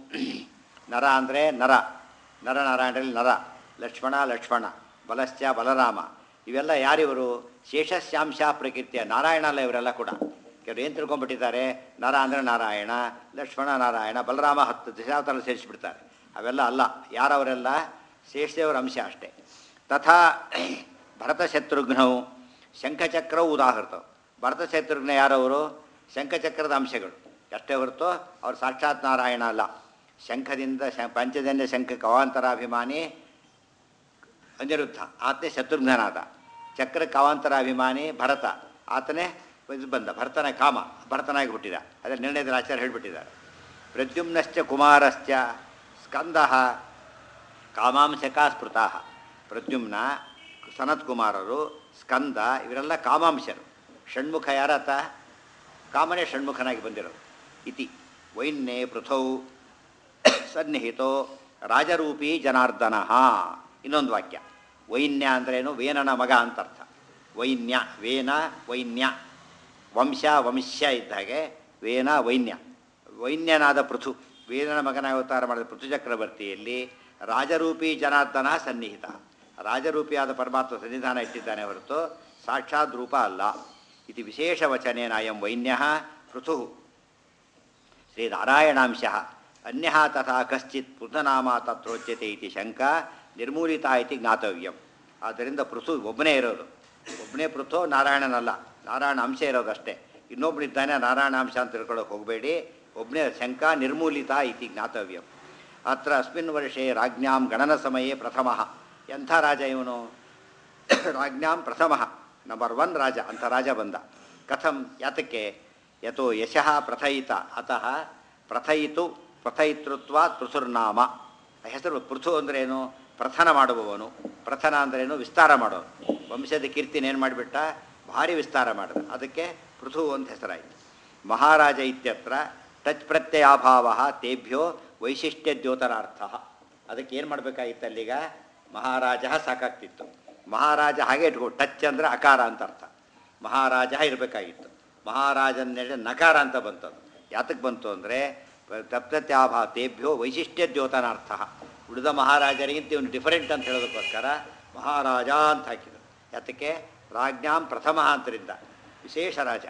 ನರ ಅಂದರೆ ನರ ನರ ನಾರಾಯಣರಲ್ಲಿ ನರ ಲಕ್ಷ್ಮಣ ಲಕ್ಷ್ಮಣ ಬಲಶ್ಚ ಬಲರಾಮ ಇವೆಲ್ಲ ಯಾರಿವರು ಶೇಷಶ್ಯಾಂಶ ಪ್ರಕೃತಿಯ ನಾರಾಯಣ ಅಲ್ಲ ಇವರೆಲ್ಲ ಕೂಡ ಕೆಲವರು ಏನು ತಿಳ್ಕೊಂಡ್ಬಿಟ್ಟಿದ್ದಾರೆ ನರ ಅಂದರೆ ನಾರಾಯಣ ಲಕ್ಷ್ಮಣ ನಾರಾಯಣ ಬಲರಾಮ ಹತ್ತು ದಶಾವತಾರ ಸೇರಿಸಿಬಿಡ್ತಾರೆ ಅವೆಲ್ಲ ಅಲ್ಲ ಯಾರವರೆಲ್ಲ ಶೇಷದೇವರ ಅಂಶ ಅಷ್ಟೇ ತಥಾ ಭರತಶತ್ರುಘ್ನವು ಶಂಖಚಕ್ರವು ಉದಾಹೃತ ಭರತಶತ್ರುಘ್ನ ಯಾರವರು ಶಂಖಚಕ್ರದ ಅಂಶಗಳು ಅಷ್ಟೇ ಹೊರತು ಅವ್ರು ಸಾಕ್ಷಾತ್ ನಾರಾಯಣ ಅಲ್ಲ ಶಂಖದಿಂದ ಶ ಪಂಚಜನ್ಯ ಶಂಖ ಕವಾಂತರಾಭಿಮಾನಿ ಅನಿರುದ್ಧ ಆತನೇ ಶತ್ರುಘ್ನನಾದ ಚಕ್ರ ಕವಾಂತರಾಭಿಮಾನಿ ಭರತ ಆತನೇ ಇದು ಬಂದ ಭರತನ ಕಾಮ ಭರತನಾಗಿ ಹುಟ್ಟಿದ ಅದರ ನಿರ್ಣಯದಲ್ಲಿ ಆಚಾರ್ಯ ಹೇಳಿಬಿಟ್ಟಿದ್ದಾರೆ ಪ್ರದ್ಯುಮ್ನಶ್ಚ ಕುಮಾರಶ್ಚ ಸ್ಕಂದ ಕಾಮಾಂಶಕ ಸ್ಮೃತ ಪ್ರದ್ಯುಮ್ನ ಸನತ್ ಕುಮಾರರು ಸ್ಕಂದ ಇವರೆಲ್ಲ ಕಾಮಾಂಶರು ಷಣ್ಮುಖ ಯಾರಾತ ಕಾಮನೇ ಷಣ್ಮುಖನಾಗಿ ಬಂದಿರೋದು ಇತಿ ವೈನ್ಯೇ ಪೃಥೌ ಸನ್ನಿಹಿತೋ ರಾಜರೂಪಿ ಜನಾರ್ದನ ಇನ್ನೊಂದು ವಾಕ್ಯ ವೈನ್ಯ ಅಂದ್ರೇನು ವೇನನ ಮಗ ಅಂತ ಅರ್ಥ ವೈನ್ಯ ವೇನ ವೈನ್ಯ ವಂಶ ವಂಶ್ಯ ಇದ್ದಾಗೆ ವೇನ ವೈನ್ಯ ವೈನ್ಯನಾದ ಪೃಥು ವೇನನ ಮಗನಾಗಿ ಅವತಾರ ಮಾಡಿದ ಪೃಥು ಚಕ್ರವರ್ತಿಯಲ್ಲಿ ರಾಜರೂಪಿ ಜನಾರ್ದನ ಸನ್ನಿಹಿತ ರಾಜರೂಪಿಯಾದ ಪರಮಾತ್ಮ ಸನ್ನಿಧಾನ ಇಟ್ಟಿದ್ದಾನೆ ಹೊರತು ಸಾಕ್ಷಾತ್ ರೂಪ ಅಲ್ಲ ಇದು ವಿಶೇಷ ವಚನೇನ ಅಯಂ ವೈನ್ಯ ಪೃಥು ಶ್ರೀನಾರಾಯಣಾಂಶ ಅನ್ಯ ತಥಾ ಕಶ್ಚಿತ್ ಪೃಥನಾಮ ತತ್ರೋಚ್ಯತೆ ಇತಿ ಶಂಕಾ ನಿರ್ಮೂಲಿತ ಇತಿ ಜ್ಞಾತವ್ಯಂ ಆದ್ದರಿಂದ ಪೃಥು ಒಬ್ಬನೇ ಇರೋದು ಒಬ್ಬನೇ ಪೃಥು ನಾರಾಯಣನಲ್ಲ ನಾರಾಯಣ ಅಂಶ ಇರೋದು ಅಷ್ಟೇ ಇನ್ನೊಬ್ಬನಿದ್ದಾನೆ ನಾರಾಯಣಾಂಶ ಅಂತ ತಿಳ್ಕೊಳ್ಳೋಕೆ ಹೋಗಬೇಡಿ ಒಬ್ಬನೇ ಶಂಕಾ ನಿರ್ಮೂಲಿತ ಇತಿ ಜ್ಞಾತವ್ಯಂ ಅತ್ರ ಅಸ್ಮಿನ್ ವರ್ಷೇ ರಾಜ್ಞಾಂ ಗಣನ ಸಮಯೇ ಪ್ರಥಮ ಎಂಥ ರಾಜ ಇವನು ರಾಜ್ಞಾಂ ಪ್ರಥಮ ನಂಬರ್ ಒನ್ ರಾಜ ಅಂತ ರಾಜ ಬಂದ ಕಥಂ ಯಾತಕ್ಕೆ ಯಥೋ ಯಶಃ ಪ್ರಥಯಿತ ಅತಃ ಪ್ರಥಯಿತು ಪ್ರಥಯಿತೃತ್ವ ಪೃಥುರ್ನಾಮ ಹೆಸರು ಪೃಥು ಅಂದ್ರೇನು ಪ್ರಥನ ಮಾಡುವವನು ಪ್ರಥನ ಅಂದ್ರೇನು ವಿಸ್ತಾರ ಮಾಡೋನು ವಂಶದ ಕೀರ್ತಿನ ಏನು ಮಾಡಿಬಿಟ್ಟ ಭಾರಿ ವಿಸ್ತಾರ ಮಾಡಿದ ಅದಕ್ಕೆ ಪೃಥು ಅಂತ ಹೆಸರಾಯಿತು ಮಹಾರಾಜ ಇತ್ಯತ್ರ ಟಚ್ ಪ್ರತ್ಯಯಾಭಾವ ತೇಭ್ಯೋ ವೈಶಿಷ್ಟ್ಯ ದ್ಯೋತರಾರ್ಥ ಅದಕ್ಕೆ ಏನು ಮಾಡಬೇಕಾಗಿತ್ತು ಅಲ್ಲೀಗ ಮಹಾರಾಜ ಸಾಕಾಗ್ತಿತ್ತು ಮಹಾರಾಜ ಹಾಗೆ ಇಟ್ಕೊ ಟಚ್ ಅಂದರೆ ಅಕಾರ ಅಂತ ಅರ್ಥ ಮಹಾರಾಜ ಇರಬೇಕಾಗಿತ್ತು ಮಹಾರಾಜನ ನಕಾರ ಅಂತ ಬಂತದು ಯಾತಕ್ಕೆ ಬಂತು ಅಂದರೆ ತಪ್ತತ್ಯಾಭಾ ತೇಭ್ಯೋ ವೈಶಿಷ್ಟ್ಯ ದ್ಯೋತನಾರ್ಥ ಉಳಿದ ಮಹಾರಾಜರಿಗಿಂತ ಇವನು ಡಿಫರೆಂಟ್ ಅಂತ ಹೇಳೋದಕ್ಕೋಸ್ಕರ ಮಹಾರಾಜ ಅಂತ ಹಾಕಿದರು ಯಾತಕ್ಕೆ ರಾಜ್ಞಾಂ ಪ್ರಥಮ ಅಂತರಿಂದ ವಿಶೇಷ ರಾಜ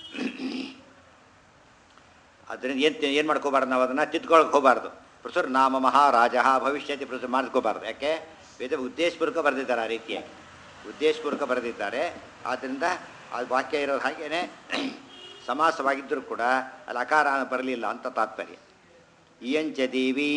ಅದರಿಂದ ಏನು ಏನು ಮಾಡ್ಕೋಬಾರ್ದು ನಾವು ಅದನ್ನು ತಿದ್ಕೊಳಕ್ಕೆ ಹೋಗಬಾರ್ದು ಪೃಥುರ್ ನಾಮ ಮಹಾರಾಜ ಭವಿಷ್ಯತಿ ಪೃಥು ಮಾಡ್ಕೋಬಾರ್ದು ಯಾಕೆ ವೇದ ಉದ್ದೇಶಪೂರ್ವಕ ಬರೆದಿದ್ದಾರೆ ಆ ರೀತಿಯಾಗಿ ಉದ್ದೇಶಪೂರ್ವಕ ಬರೆದಿದ್ದಾರೆ ಆದ್ದರಿಂದ ಅದು ವಾಕ್ಯ ಇರೋದು ಹಾಗೇನೆ ಸಮಾಸವಾಗಿದ್ದರೂ ಕೂಡ ಅಲ್ಲಿ ಅಕಾರ ಬರಲಿಲ್ಲ ಅಂತ ತಾತ್ಪರ್ಯ ಇಯಂಚ ದೇವಿ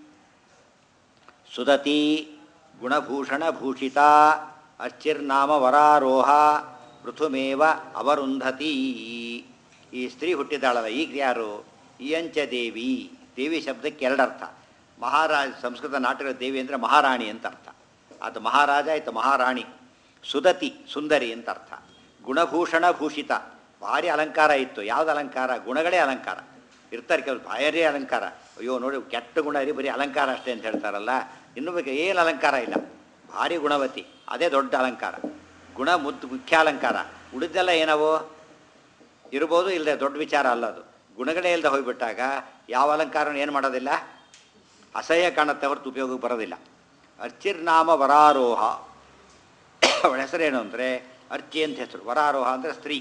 ಸುದತಿ ಗುಣಭೂಷಣ ಭೂಷಿತ ಅರ್ಚಿರ್ನಾಮ ವರಾರೋಹ ಪೃಥುಮೇವ ಅವರುಂಧತಿ ಈ ಸ್ತ್ರೀ ಹುಟ್ಟಿದಾಳಲ್ಲ ಈಗ ಯಾರು ಇಯಂಚ ದೇವಿ ದೇವಿ ಶಬ್ದಕ್ಕೆ ಎರಡರ್ಥ ಮಹಾರಾಜ ಸಂಸ್ಕೃತ ನಾಟಕದ ದೇವಿ ಅಂದರೆ ಮಹಾರಾಣಿ ಅಂತ ಅರ್ಥ ಅದು ಮಹಾರಾಜ ಆಯಿತು ಮಹಾರಾಣಿ ಸುದತಿ ಸುಂದರಿ ಅಂತ ಅರ್ಥ ಗುಣಭೂಷಣ ಭೂಷಿತ ಭಾರಿ ಅಲಂಕಾರ ಇತ್ತು ಯಾವ್ದು ಅಲಂಕಾರ ಗುಣಗಳೇ ಅಲಂಕಾರ ಇರ್ತಾರೆ ಕೆಲವು ಭಾರಿ ಅಲಂಕಾರ ಅಯ್ಯೋ ನೋಡಿ ಕೆಟ್ಟ ಗುಣ ಇರಿ ಬರೀ ಅಲಂಕಾರ ಅಷ್ಟೇ ಅಂತ ಹೇಳ್ತಾರಲ್ಲ ಇನ್ನು ಬಗ್ಗೆ ಏನು ಅಲಂಕಾರ ಇಲ್ಲ ಭಾರಿ ಗುಣವತಿ ಅದೇ ದೊಡ್ಡ ಅಲಂಕಾರ ಗುಣ ಮುದ್ದು ಮುಖ್ಯ ಅಲಂಕಾರ ಉಳಿದೆಲ್ಲ ಏನವು ಇರ್ಬೋದು ಇಲ್ಲದೆ ದೊಡ್ಡ ವಿಚಾರ ಅಲ್ಲ ಅದು ಗುಣಗಳೇ ಇಲ್ಲದೆ ಹೋಗಿಬಿಟ್ಟಾಗ ಯಾವ ಅಲಂಕಾರನೂ ಏನು ಮಾಡೋದಿಲ್ಲ ಅಸಹ್ಯ ಕಾಣುತ್ತೆ ಹೊರತು ಉಪಯೋಗಕ್ಕೆ ಬರೋದಿಲ್ಲ ಅರ್ಚಿರ್ನಾಮ ವರಾರೋಹ ಅವಳ ಹೆಸರೇನು ಅಂದರೆ ಅರ್ಚಿ ಅಂತ ಹೆಸರು ವರಾರೋಹ ಅಂದರೆ ಸ್ತ್ರೀ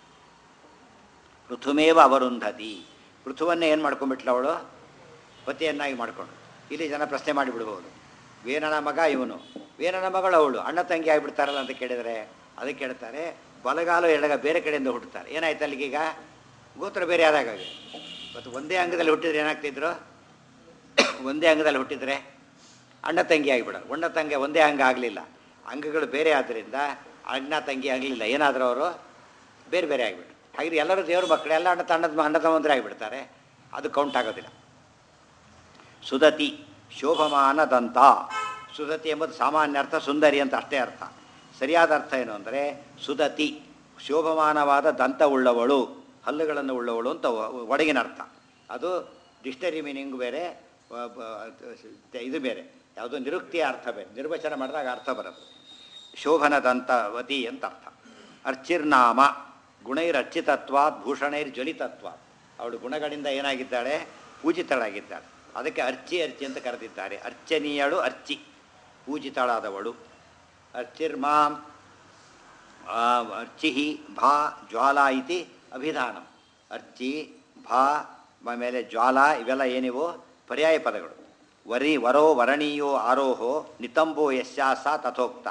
ಪೃಥುಮೇವ ಅವರುಂಧತಿ ಪೃಥುವನ್ನೇ ಏನು ಮಾಡ್ಕೊಂಡ್ಬಿಟ್ಲ ಅವಳು ಪತಿಯನ್ನಾಗಿ ಮಾಡಿಕೊಂಡು ಇಲ್ಲಿ ಜನ ಪ್ರಶ್ನೆ ಮಾಡಿಬಿಡ್ಬೋದು ವೇನನ ಮಗ ಇವನು ವೇನನ ಮಗಳು ಅವಳು ಅಣ್ಣ ತಂಗಿ ಆಗಿಬಿಡ್ತಾರಲ್ಲ ಅಂತ ಕೇಳಿದರೆ ಅದಕ್ಕೆ ಕೇಳ್ತಾರೆ ಬಲಗಾಲು ಎಡಗ ಬೇರೆ ಕಡೆಯಿಂದ ಹುಟ್ಟುತ್ತಾರೆ ಏನಾಯ್ತು ಅಲ್ಲಿಗೀಗ ಗೋತ್ರ ಬೇರೆ ಆದಾಗ ಮತ್ತು ಒಂದೇ ಅಂಗದಲ್ಲಿ ಹುಟ್ಟಿದ್ರೆ ಏನಾಗ್ತಿದ್ರು ಒಂದೇ ಅಂಗದಲ್ಲಿ ಹುಟ್ಟಿದ್ರೆ ಅಣ್ಣ ತಂಗಿ ಆಗಿಬಿಡೋರು ಅಣ್ಣ ತಂಗಿ ಒಂದೇ ಅಂಗ ಆಗಲಿಲ್ಲ ಅಂಗಗಳು ಬೇರೆ ಆದ್ದರಿಂದ ಅಣ್ಣ ತಂಗಿ ಆಗಲಿಲ್ಲ ಏನಾದರೂ ಅವರು ಬೇರೆ ಬೇರೆ ಆಗಿಬಿಟ್ರು ಹಾಗೆ ಎಲ್ಲರೂ ದೇವ್ರ ಮಕ್ಕಳು ಎಲ್ಲ ಅಣ್ಣ ತಣ್ಣದ ಅಣ್ಣ ತಮ್ಮಂದ್ರೆ ಆಗಿಬಿಡ್ತಾರೆ ಅದು ಕೌಂಟ್ ಆಗೋದಿಲ್ಲ ಸುದತಿ ಶೋಭಮಾನ ದಂತ ಸುದತಿ ಎಂಬುದು ಸಾಮಾನ್ಯ ಅರ್ಥ ಸುಂದರಿ ಅಂತ ಅಷ್ಟೇ ಅರ್ಥ ಸರಿಯಾದ ಅರ್ಥ ಏನು ಅಂದರೆ ಸುದತಿ ಶೋಭಮಾನವಾದ ದಂತ ಉಳ್ಳವಳು ಹಲ್ಲುಗಳನ್ನು ಉಳ್ಳವಳು ಅಂತ ಒ- ಒಳಗಿನ ಅರ್ಥ ಅದು ಡಿಕ್ಷನರಿ ಮೀನಿಂಗ್ ಬೇರೆ ವ- ಬ- ಇದು ಬೇರೆ ಯಾವುದೋ ನಿರುಕ್ತಿಯ ಅರ್ಥ ಬೇರೆ ನಿರ್ವಚನ ಮಾಡಿದಾಗ ಅರ್ಥ ಬರೋದು ಶೋಭನ ದಂತವತಿ ಅಂತ ಅರ್ಥ ಅರ್ಚಿರ್ನಾಮ ಗುಣೈರರ್ಚಿತತ್ವಾತ್ ಭೂಷಣೈರ್ ಜ್ವಲಿತತ್ವಾತ್ ಅವಳು ಗುಣಗಳಿಂದ ಏನಾಗಿದ್ದಾಳೆ ಪೂಜಿತಳಾಗಿದ್ದಾಳೆ ಅದಕ್ಕೆ ಅರ್ಚಿ ಅರ್ಚಿ ಅಂತ ಕರೆದಿದ್ದಾರೆ ಅರ್ಚನೀಯಳು ಅರ್ಚಿ ಪೂಜಿತಳಾದವಳು ಅರ್ಚಿರ್ಮಾಂ ಆ, ಅರ್ಚಿಹಿ ಭಾ ಜ್ವಾಲಾ ಇತಿ ಅಭಿಧಾನಂ ಅರ್ಚಿ ಭಾ ಆಮೇಲೆ ಜ್ವಾಲಾ ಇವೆಲ್ಲ ಏನಿವೋ ಪರ್ಯಾಯ ಪದಗಳು ವರಿ ವರೋ ವರಣೀಯೋ ಆರೋಹೋ ನಿತಂಬೋ ಯಶ್ಯಾಸ ತಥೋಕ್ತ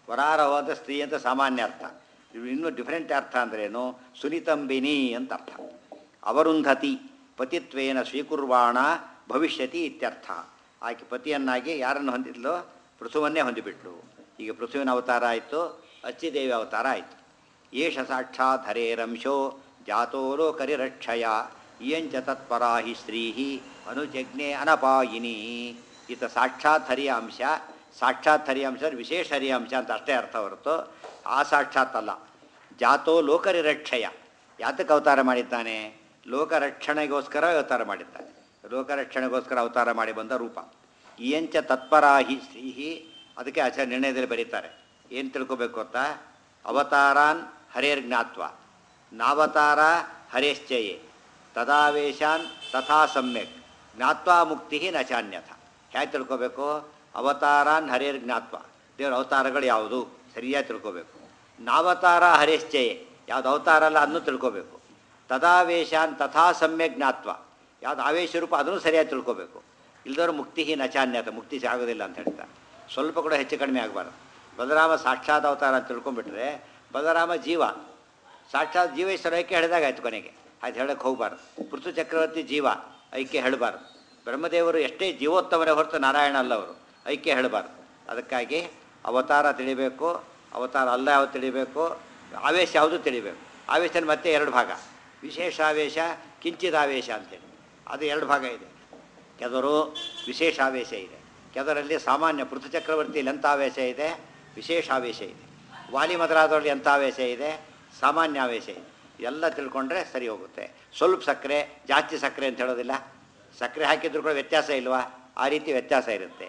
ವರಾರವಾದ ಸ್ತ್ರೀ ಅಂತ ಸಾಮಾನ್ಯ ಅರ್ಥ ಇದು ಇನ್ನೂ ಡಿಫ್ರೆಂಟ್ ಅರ್ಥ ಅಂದ್ರೇನು ಸುನಿತಂಬಿನಿ ಅಂತ ಅರ್ಥ ಅವರುಂಧತಿ ಪತಿತ್ವೇನ ಸ್ವೀಕುರ್ವಾಣ ಭವಿಷ್ಯತಿ ಇತ್ಯರ್ಥ ಆಕೆ ಪತಿಯನ್ನಾಗಿ ಯಾರನ್ನು ಹೊಂದಿದ್ಲೋ ಪೃಥುವನ್ನೇ ಹೊಂದಿಬಿಟ್ಲು ಈಗ ಪೃಥುವಿನ ಅವತಾರ ಆಯಿತು ಅಚ್ಚಿದೇವಿ ಅವತಾರ ಆಯಿತು ಏಷ ಸಾಕ್ಷಾತ್ ಹರೇರಂಶೋ ಜಾತೋ ಲೋಕರಿರಕ್ಷಯ ಇಯಂಚ ತತ್ಪರಾ ಹಿ ಸ್ತ್ರೀ ಅನುಜಜ್ಞೆ ಅನಪಾಯಿನಿ ಈತ ಸಾಕ್ಷಾತ್ ಹರಿಯ ಅಂಶ ಸಾಕ್ಷಾತ್ ಹರಿಯ ಅಂಶ ಅಂದ್ರೆ ವಿಶೇಷ ಹರಿಯ ಅಂಶ ಅಂತ ಅಷ್ಟೇ ಅರ್ಥ ಹೊರತು ಆ ಸಾಕ್ಷಾತ್ ಅಲ್ಲ ಜಾತೋ ಲೋಕರಿರಕ್ಷಯ ಯಾತಕ್ಕೆ ಅವತಾರ ಮಾಡಿದ್ದಾನೆ ಲೋಕರಕ್ಷಣೆಗೋಸ್ಕರ ಅವತಾರ ಮಾಡಿದ್ದಾನೆ ಲೋಕರಕ್ಷಣೆಗೋಸ್ಕರ ಅವತಾರ ಮಾಡಿ ಬಂದ ರೂಪ ಇಯಂಚ ತತ್ಪರಾಹಿ ಸ್ತ್ರೀಹಿ ಅದಕ್ಕೆ ಆಚಾರ್ಯ ನಿರ್ಣಯದಲ್ಲಿ ಬರೀತಾರೆ ಏನು ತಿಳ್ಕೊಬೇಕು ಅಂತ ಅವತಾರಾನ್ ಹರೇರ್ ಜ್ಞಾತ್ವ ನಾವತಾರ ಹರೇಶ್ಚಯೇ ತದಾವೇಶಾನ್ ತಥಾ ಸಮ್ಯಕ್ ಜ್ಞಾತ್ವಾ ಮುಕ್ತಿ ನ ಚಾನ್ಯಥ ಹೇಗೆ ತಿಳ್ಕೊಬೇಕು ಅವತಾರಾನ್ ಹರೇರ್ ಜ್ಞಾತ್ವ ದೇವರ ಅವತಾರಗಳು ಯಾವುದು ಸರಿಯಾಗಿ ತಿಳ್ಕೊಬೇಕು ನಾವತಾರ ಹರೇಶ್ಚಯೇ ಯಾವ್ದು ಅವತಾರ ಅಲ್ಲ ಅದನ್ನು ತಿಳ್ಕೊಬೇಕು ತದಾವೇಶಾನ್ ತಥಾ ಸಮ್ಯಕ್ ಜ್ಞಾತ್ವ ಯಾವ್ದು ಆವೇಶ ರೂಪ ಅದನ್ನು ಸರಿಯಾಗಿ ತಿಳ್ಕೊಬೇಕು ಇಲ್ದವ್ರು ಮುಕ್ತಿ ನಚಾನ್ಯತ ಮುಕ್ತಿ ಆಗೋದಿಲ್ಲ ಅಂತ ಹೇಳ್ತಾರೆ ಸ್ವಲ್ಪ ಕೂಡ ಹೆಚ್ಚು ಕಡಿಮೆ ಆಗಬಾರ್ದು ಬಲರಾಮ ಸಾಕ್ಷಾತ್ ಅವತಾರ ಅಂತ ತಿಳ್ಕೊಂಡ್ಬಿಟ್ರೆ ಬಲರಾಮ ಜೀವ ಸಾಕ್ಷಾತ್ ಜೀವೇಶ್ವರ ಐಕ್ಯ ಹೇಳಿದಾಗ ಆಯ್ತು ಕೊನೆಗೆ ಅದು ಹೇಳಕ್ಕೆ ಹೋಗಬಾರ್ದು ಪೃಥು ಚಕ್ರವರ್ತಿ ಜೀವ ಐಕ್ಯ ಹೇಳಬಾರ್ದು ಬ್ರಹ್ಮದೇವರು ಎಷ್ಟೇ ಜೀವೋತ್ತಮರೇ ಹೊರತು ನಾರಾಯಣ ಅಲ್ಲ ಅವರು ಐಕ್ಯ ಹೇಳಬಾರ್ದು ಅದಕ್ಕಾಗಿ ಅವತಾರ ತಿಳಿಬೇಕು ಅವತಾರ ಅಲ್ಲ ಯಾವುದು ತಿಳಿಬೇಕು ಆವೇಶ ಯಾವುದು ತಿಳಿಬೇಕು ಆವೇಶದಲ್ಲಿ ಮತ್ತೆ ಎರಡು ಭಾಗ ವಿಶೇಷ ಆವೇಶ ಕಿಂಚಿತ್ ಆವೇಶ ಅಂತೇಳಿ ಅದು ಎರಡು ಭಾಗ ಇದೆ ಕೆಲವರು ವಿಶೇಷ ಆವೇಶ ಇದೆ ಕೆಲವರಲ್ಲಿ ಸಾಮಾನ್ಯ ಪೃಥು ಚಕ್ರವರ್ತಿಯಲ್ಲಿ ಎಂಥ ಆವೇಶ ಇದೆ ವಿಶೇಷ ಆವೇಶ ಇದೆ ವಾಲಿ ಮೊದಲಾದವರಲ್ಲಿ ಎಂಥ ಆವೇಶ ಇದೆ ಸಾಮಾನ್ಯ ಆವೇಶ ಇದೆ ಎಲ್ಲ ತಿಳ್ಕೊಂಡ್ರೆ ಸರಿ ಹೋಗುತ್ತೆ ಸ್ವಲ್ಪ ಸಕ್ಕರೆ ಜಾಸ್ತಿ ಸಕ್ಕರೆ ಅಂತ ಹೇಳೋದಿಲ್ಲ ಸಕ್ಕರೆ ಹಾಕಿದ್ರು ಕೂಡ ವ್ಯತ್ಯಾಸ ಇಲ್ವಾ ಆ ರೀತಿ ವ್ಯತ್ಯಾಸ ಇರುತ್ತೆ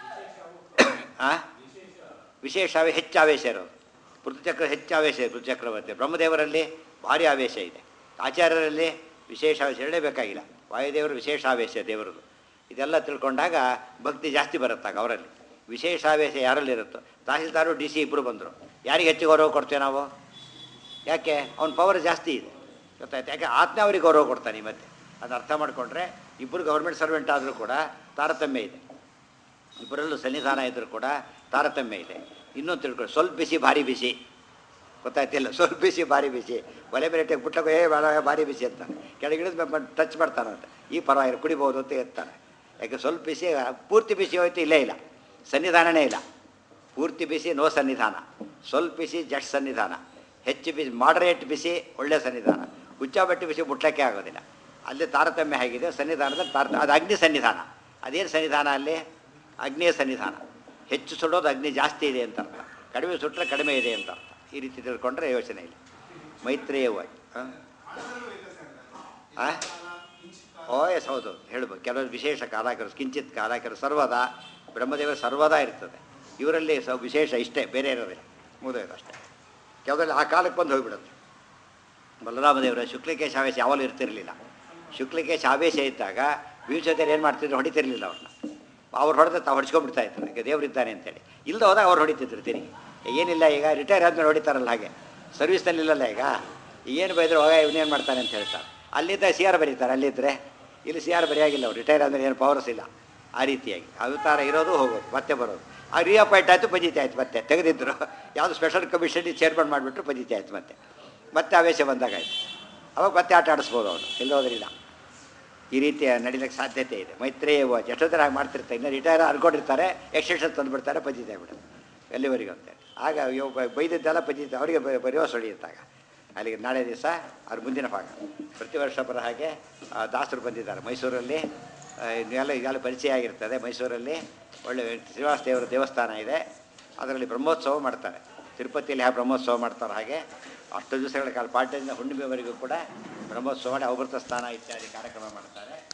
ಆ ವಿಶೇಷ ಆವೇ ಹೆಚ್ಚು ಆವೇಶ ಇರೋದು ಪೃಥುಚಕ್ರ ಹೆಚ್ಚು ಆವೇಶ ಇದೆ ಪೃಥುಚಕ್ರವರ್ತಿ ಬ್ರಹ್ಮದೇವರಲ್ಲಿ ಭಾರಿ ಆವೇಶ ಇದೆ ಆಚಾರ್ಯರಲ್ಲಿ ವಿಶೇಷ ಆವೇಶ ಹೇಳಲೇಬೇಕಾಗಿಲ್ಲ ವಾಯುದೇವರು ವಿಶೇಷ ಆವೇಶ ದೇವರದು ಇದೆಲ್ಲ ತಿಳ್ಕೊಂಡಾಗ ಭಕ್ತಿ ಜಾಸ್ತಿ ಬರುತ್ತಾಗ ಅವರಲ್ಲಿ ವಿಶೇಷ ಆವೇಶ ಯಾರಲ್ಲಿರುತ್ತೋ ತಹಸೀಲ್ದಾರು ಡಿ ಸಿ ಇಬ್ಬರು ಬಂದರು ಯಾರಿಗೆ ಹೆಚ್ಚು ಗೌರವ ಕೊಡ್ತೇವೆ ನಾವು ಯಾಕೆ ಅವನ ಪವರ್ ಜಾಸ್ತಿ ಇದೆ ಗೊತ್ತಾಯ್ತು ಯಾಕೆ ಆತ್ಮ ಅವ್ರಿಗೆ ಗೌರವ ಕೊಡ್ತಾನೆ ಈ ಮತ್ತೆ ಅದನ್ನ ಅರ್ಥ ಮಾಡಿಕೊಂಡ್ರೆ ಇಬ್ಬರು ಗೌರ್ಮೆಂಟ್ ಸರ್ವೆಂಟ್ ಆದರೂ ಕೂಡ ತಾರತಮ್ಯ ಇದೆ ಇಬ್ಬರಲ್ಲೂ ಸನ್ನಿಧಾನ ಇದ್ದರೂ ಕೂಡ ತಾರತಮ್ಯ ಇದೆ ಇನ್ನೂ ತಿಳ್ಕೊಳ್ಳಿ ಸ್ವಲ್ಪ ಬಿಸಿ ಭಾರಿ ಬಿಸಿ ಗೊತ್ತಾಯ್ತಿಲ್ಲ ಸ್ವಲ್ಪ ಬಿಸಿ ಭಾರಿ ಬಿಸಿ ಒಲೆ ಮೇಲೆ ಇಟ್ಟು ಬಿಟ್ಲಕ್ಕೆ ಏ ಭಾಳ ಭಾರಿ ಬಿಸಿ ಅಂತಾನೆ ಕೆಳಗಿಳಿದು ಟಚ್ ಮಾಡ್ತಾನಂತೆ ಈ ಪರವಾಗಿಲ್ಲ ಕುಡಿಬೋದು ಅಂತ ಎತ್ತಾನೆ ಯಾಕೆ ಸ್ವಲ್ಪ ಬಿಸಿ ಪೂರ್ತಿ ಬಿಸಿ ಹೋಯ್ತು ಇಲ್ಲೇ ಇಲ್ಲ ಸನ್ನಿಧಾನನೇ ಇಲ್ಲ ಪೂರ್ತಿ ಬಿಸಿ ನೋ ಸನ್ನಿಧಾನ ಸ್ವಲ್ಪ ಬಿಸಿ ಜಸ್ಟ್ ಸನ್ನಿಧಾನ ಹೆಚ್ಚು ಬಿಸಿ ಮಾಡರೇಟ್ ಬಿಸಿ ಒಳ್ಳೆ ಸನ್ನಿಧಾನ ಹುಚ್ಚಾಬಟ್ಟಿ ಬಿಸಿ ಮುಟ್ಲಕ್ಕೆ ಆಗೋದಿಲ್ಲ ಅಲ್ಲಿ ತಾರತಮ್ಯ ಹೇಗಿದೆ ಸನ್ನಿಧಾನದಲ್ಲಿ ತಾರತ ಅದು ಅಗ್ನಿ ಸನ್ನಿಧಾನ ಅದೇನು ಸನ್ನಿಧಾನ ಅಲ್ಲಿ ಅಗ್ನಿಯ ಸನ್ನಿಧಾನ ಹೆಚ್ಚು ಸುಡೋದು ಅಗ್ನಿ ಜಾಸ್ತಿ ಇದೆ ಅಂತ ಅರ್ಥ ಕಡಿಮೆ ಸುಟ್ಟರೆ ಕಡಿಮೆ ಇದೆ ಅಂತ ಅರ್ಥ ಈ ರೀತಿ ತಿಳ್ಕೊಂಡ್ರೆ ಯೋಚನೆ ಇಲ್ಲ ಮೈತ್ರೇಯವಾಗಿ ಹಾಂ ಹಾಂ ಓ ಎಸ್ ಹೌದು ಹೇಳ್ಬೋದು ಕೆಲವರು ವಿಶೇಷ ಕಾಲ ಕೆಲವರು ಕಿಂಚಿತ್ ಕಾಲ ಕೆಲವರು ಸರ್ವದ ಬ್ರಹ್ಮದೇವರು ಸರ್ವದಾ ಇರ್ತದೆ ಇವರಲ್ಲಿ ಸ ವಿಶೇಷ ಇಷ್ಟೇ ಬೇರೆ ಇರೋದಿಲ್ಲ ಮುಗಿದೋಯ್ತು ಅಷ್ಟೇ ಕೆಲವರಲ್ಲಿ ಆ ಕಾಲಕ್ಕೆ ಬಂದು ಹೋಗಿಬಿಡುತ್ತೆ ಬಲರಾಮದೇವರ ಶುಕ್ಲಿಕೇಶ ಆವೇಶ ಯಾವಾಗಲೂ ಇರ್ತಿರಲಿಲ್ಲ ಶುಕ್ಲಿಕೇಶ ಆವೇಶ ಇದ್ದಾಗ ಭೀಮಸೇತರು ಏನು ಮಾಡ್ತಿದ್ರು ಹೊಡಿತಿರ್ಲಿಲ್ಲ ಅವ್ರನ್ನ ಅವ್ರು ಹೊಡೆದ ತಾವು ಹೊಡ್ಸ್ಕೊಂಡ್ಬಿಡ್ತಾ ಇದ್ರು ಈಗ ದೇವರಿದ್ದಾನೆ ಅಂತೇಳಿ ಇಲ್ಲದ ಹೋದಾಗ ಅವ್ರು ಹೊಡಿತಿದ್ರು ತಿರುಗಿ ಏನಿಲ್ಲ ಈಗ ರಿಟೈರ್ ಆದ್ಮೇಲೆ ಹೊಡಿತಾರಲ್ಲ ಹಾಗೆ ಸರ್ವಿಸ್ನಲ್ಲಿ ಇಲ್ಲಲ್ಲ ಈಗ ಏನು ಬೈದ್ರು ಹೋಗ ಇವನೇನು ಮಾಡ್ತಾನೆ ಅಂತ ಹೇಳ್ತಾರೆ ಅಲ್ಲಿದ್ದ ಸಿ ಆರ್ ಬರೀತಾರೆ ಅಲ್ಲಿದ್ದರೆ ಇಲ್ಲಿ ಸಿ ಆರ್ ಬರೆಯಾಗಿಲ್ಲ ಅವ್ರು ರಿಟೈರ್ ಆದಮೇಲೆ ಏನು ಪವರ್ಸ್ ಇಲ್ಲ ಆ ರೀತಿಯಾಗಿ ಅವತಾರ ಇರೋದು ಹೋಗೋದು ಮತ್ತೆ ಬರೋದು ಆ ರಿಅಪಾಯಿಂಟ್ ಆಯಿತು ಪಂಜಿತಿ ಆಯ್ತು ಮತ್ತೆ ತೆಗೆದಿದ್ರು ಯಾವುದು ಸ್ಪೆಷಲ್ ಕಮಿಷನ್ ಚೇರ್ಮನ್ ಮಾಡಿಬಿಟ್ರು ಪಂಜಿತಿ ಆಯ್ತು ಮತ್ತೆ ಮತ್ತೆ ಆವೇಶ ಬಂದಾಗಾಯ್ತು ಅವಾಗ ಮತ್ತೆ ಆಟ ಆಡಿಸ್ಬೋದು ಅವನು ಎಲ್ಲೋದ್ರಿಲ್ಲ ಈ ರೀತಿಯ ನಡೀಲಿಕ್ಕೆ ಸಾಧ್ಯತೆ ಇದೆ ಮೈತ್ರೇಯ ವಾಚ್ ಎಷ್ಟೋ ಥರ ಹಾಗೆ ಮಾಡ್ತಿರ್ತಾರೆ ಇನ್ನು ರಿಟೈರ್ ಅನ್ಕೊಂಡಿರ್ತಾರೆ ಎಕ್ಸ್ಟೆನ್ಷನ್ ತಂದುಬಿಡ್ತಾರೆ ಪಂಜಿತಿ ಆಗ್ಬಿಡೋದು ಎಲ್ಲಿವರೆಗೆ ಅಂತೇಳಿ ಆಗ ಇವ್ ಬ- ಬೈದಿದ್ದೆಲ್ಲ ಪಂಜಿತಿ ಅವರಿಗೆ ಬರೆಯೋ ಹೊಡಿಯುತ್ತಾಗ ಅಲ್ಲಿಗೆ ನಾಳೆ ದಿವಸ ಅವ್ರ ಮುಂದಿನ ಭಾಗ ಪ್ರತಿ ವರ್ಷ ಬರೋ ಹಾಗೆ ಆ, ದಾಸರು ಬಂದಿದ್ದಾರೆ ಮೈಸೂರಲ್ಲಿ ಆ, ಇದೆಲ್ಲ ಈಗಾಗಲೇ ಪರಿಚಯ ಆಗಿರ್ತದೆ ಮೈಸೂರಲ್ಲಿ ಒಳ್ಳೆ ಶ್ರೀನಿವಾಸ ದೇವರ ದೇವಸ್ಥಾನ ಇದೆ ಅದರಲ್ಲಿ ಬ್ರಹ್ಮೋತ್ಸವ ಮಾಡ್ತಾರೆ ತಿರುಪತಿಯಲ್ಲಿ ಯಾವ ಬ್ರಹ್ಮೋತ್ಸವ ಮಾಡ್ತಾರೆ ಹಾಗೆ ಅಷ್ಟು ದಿವಸಗಳ ಕಾಲ ಪಾಠದಿಂದ ಹುಣ್ಣಿಮೆವರೆಗೂ ಕೂಡ ಬ್ರಹ್ಮೋತ್ಸವ ಮಾಡಿ ಅವಭೃತ ಸ್ನಾನ ಇತ್ಯಾದಿ ಕಾರ್ಯಕ್ರಮ ಮಾಡ್ತಾರೆ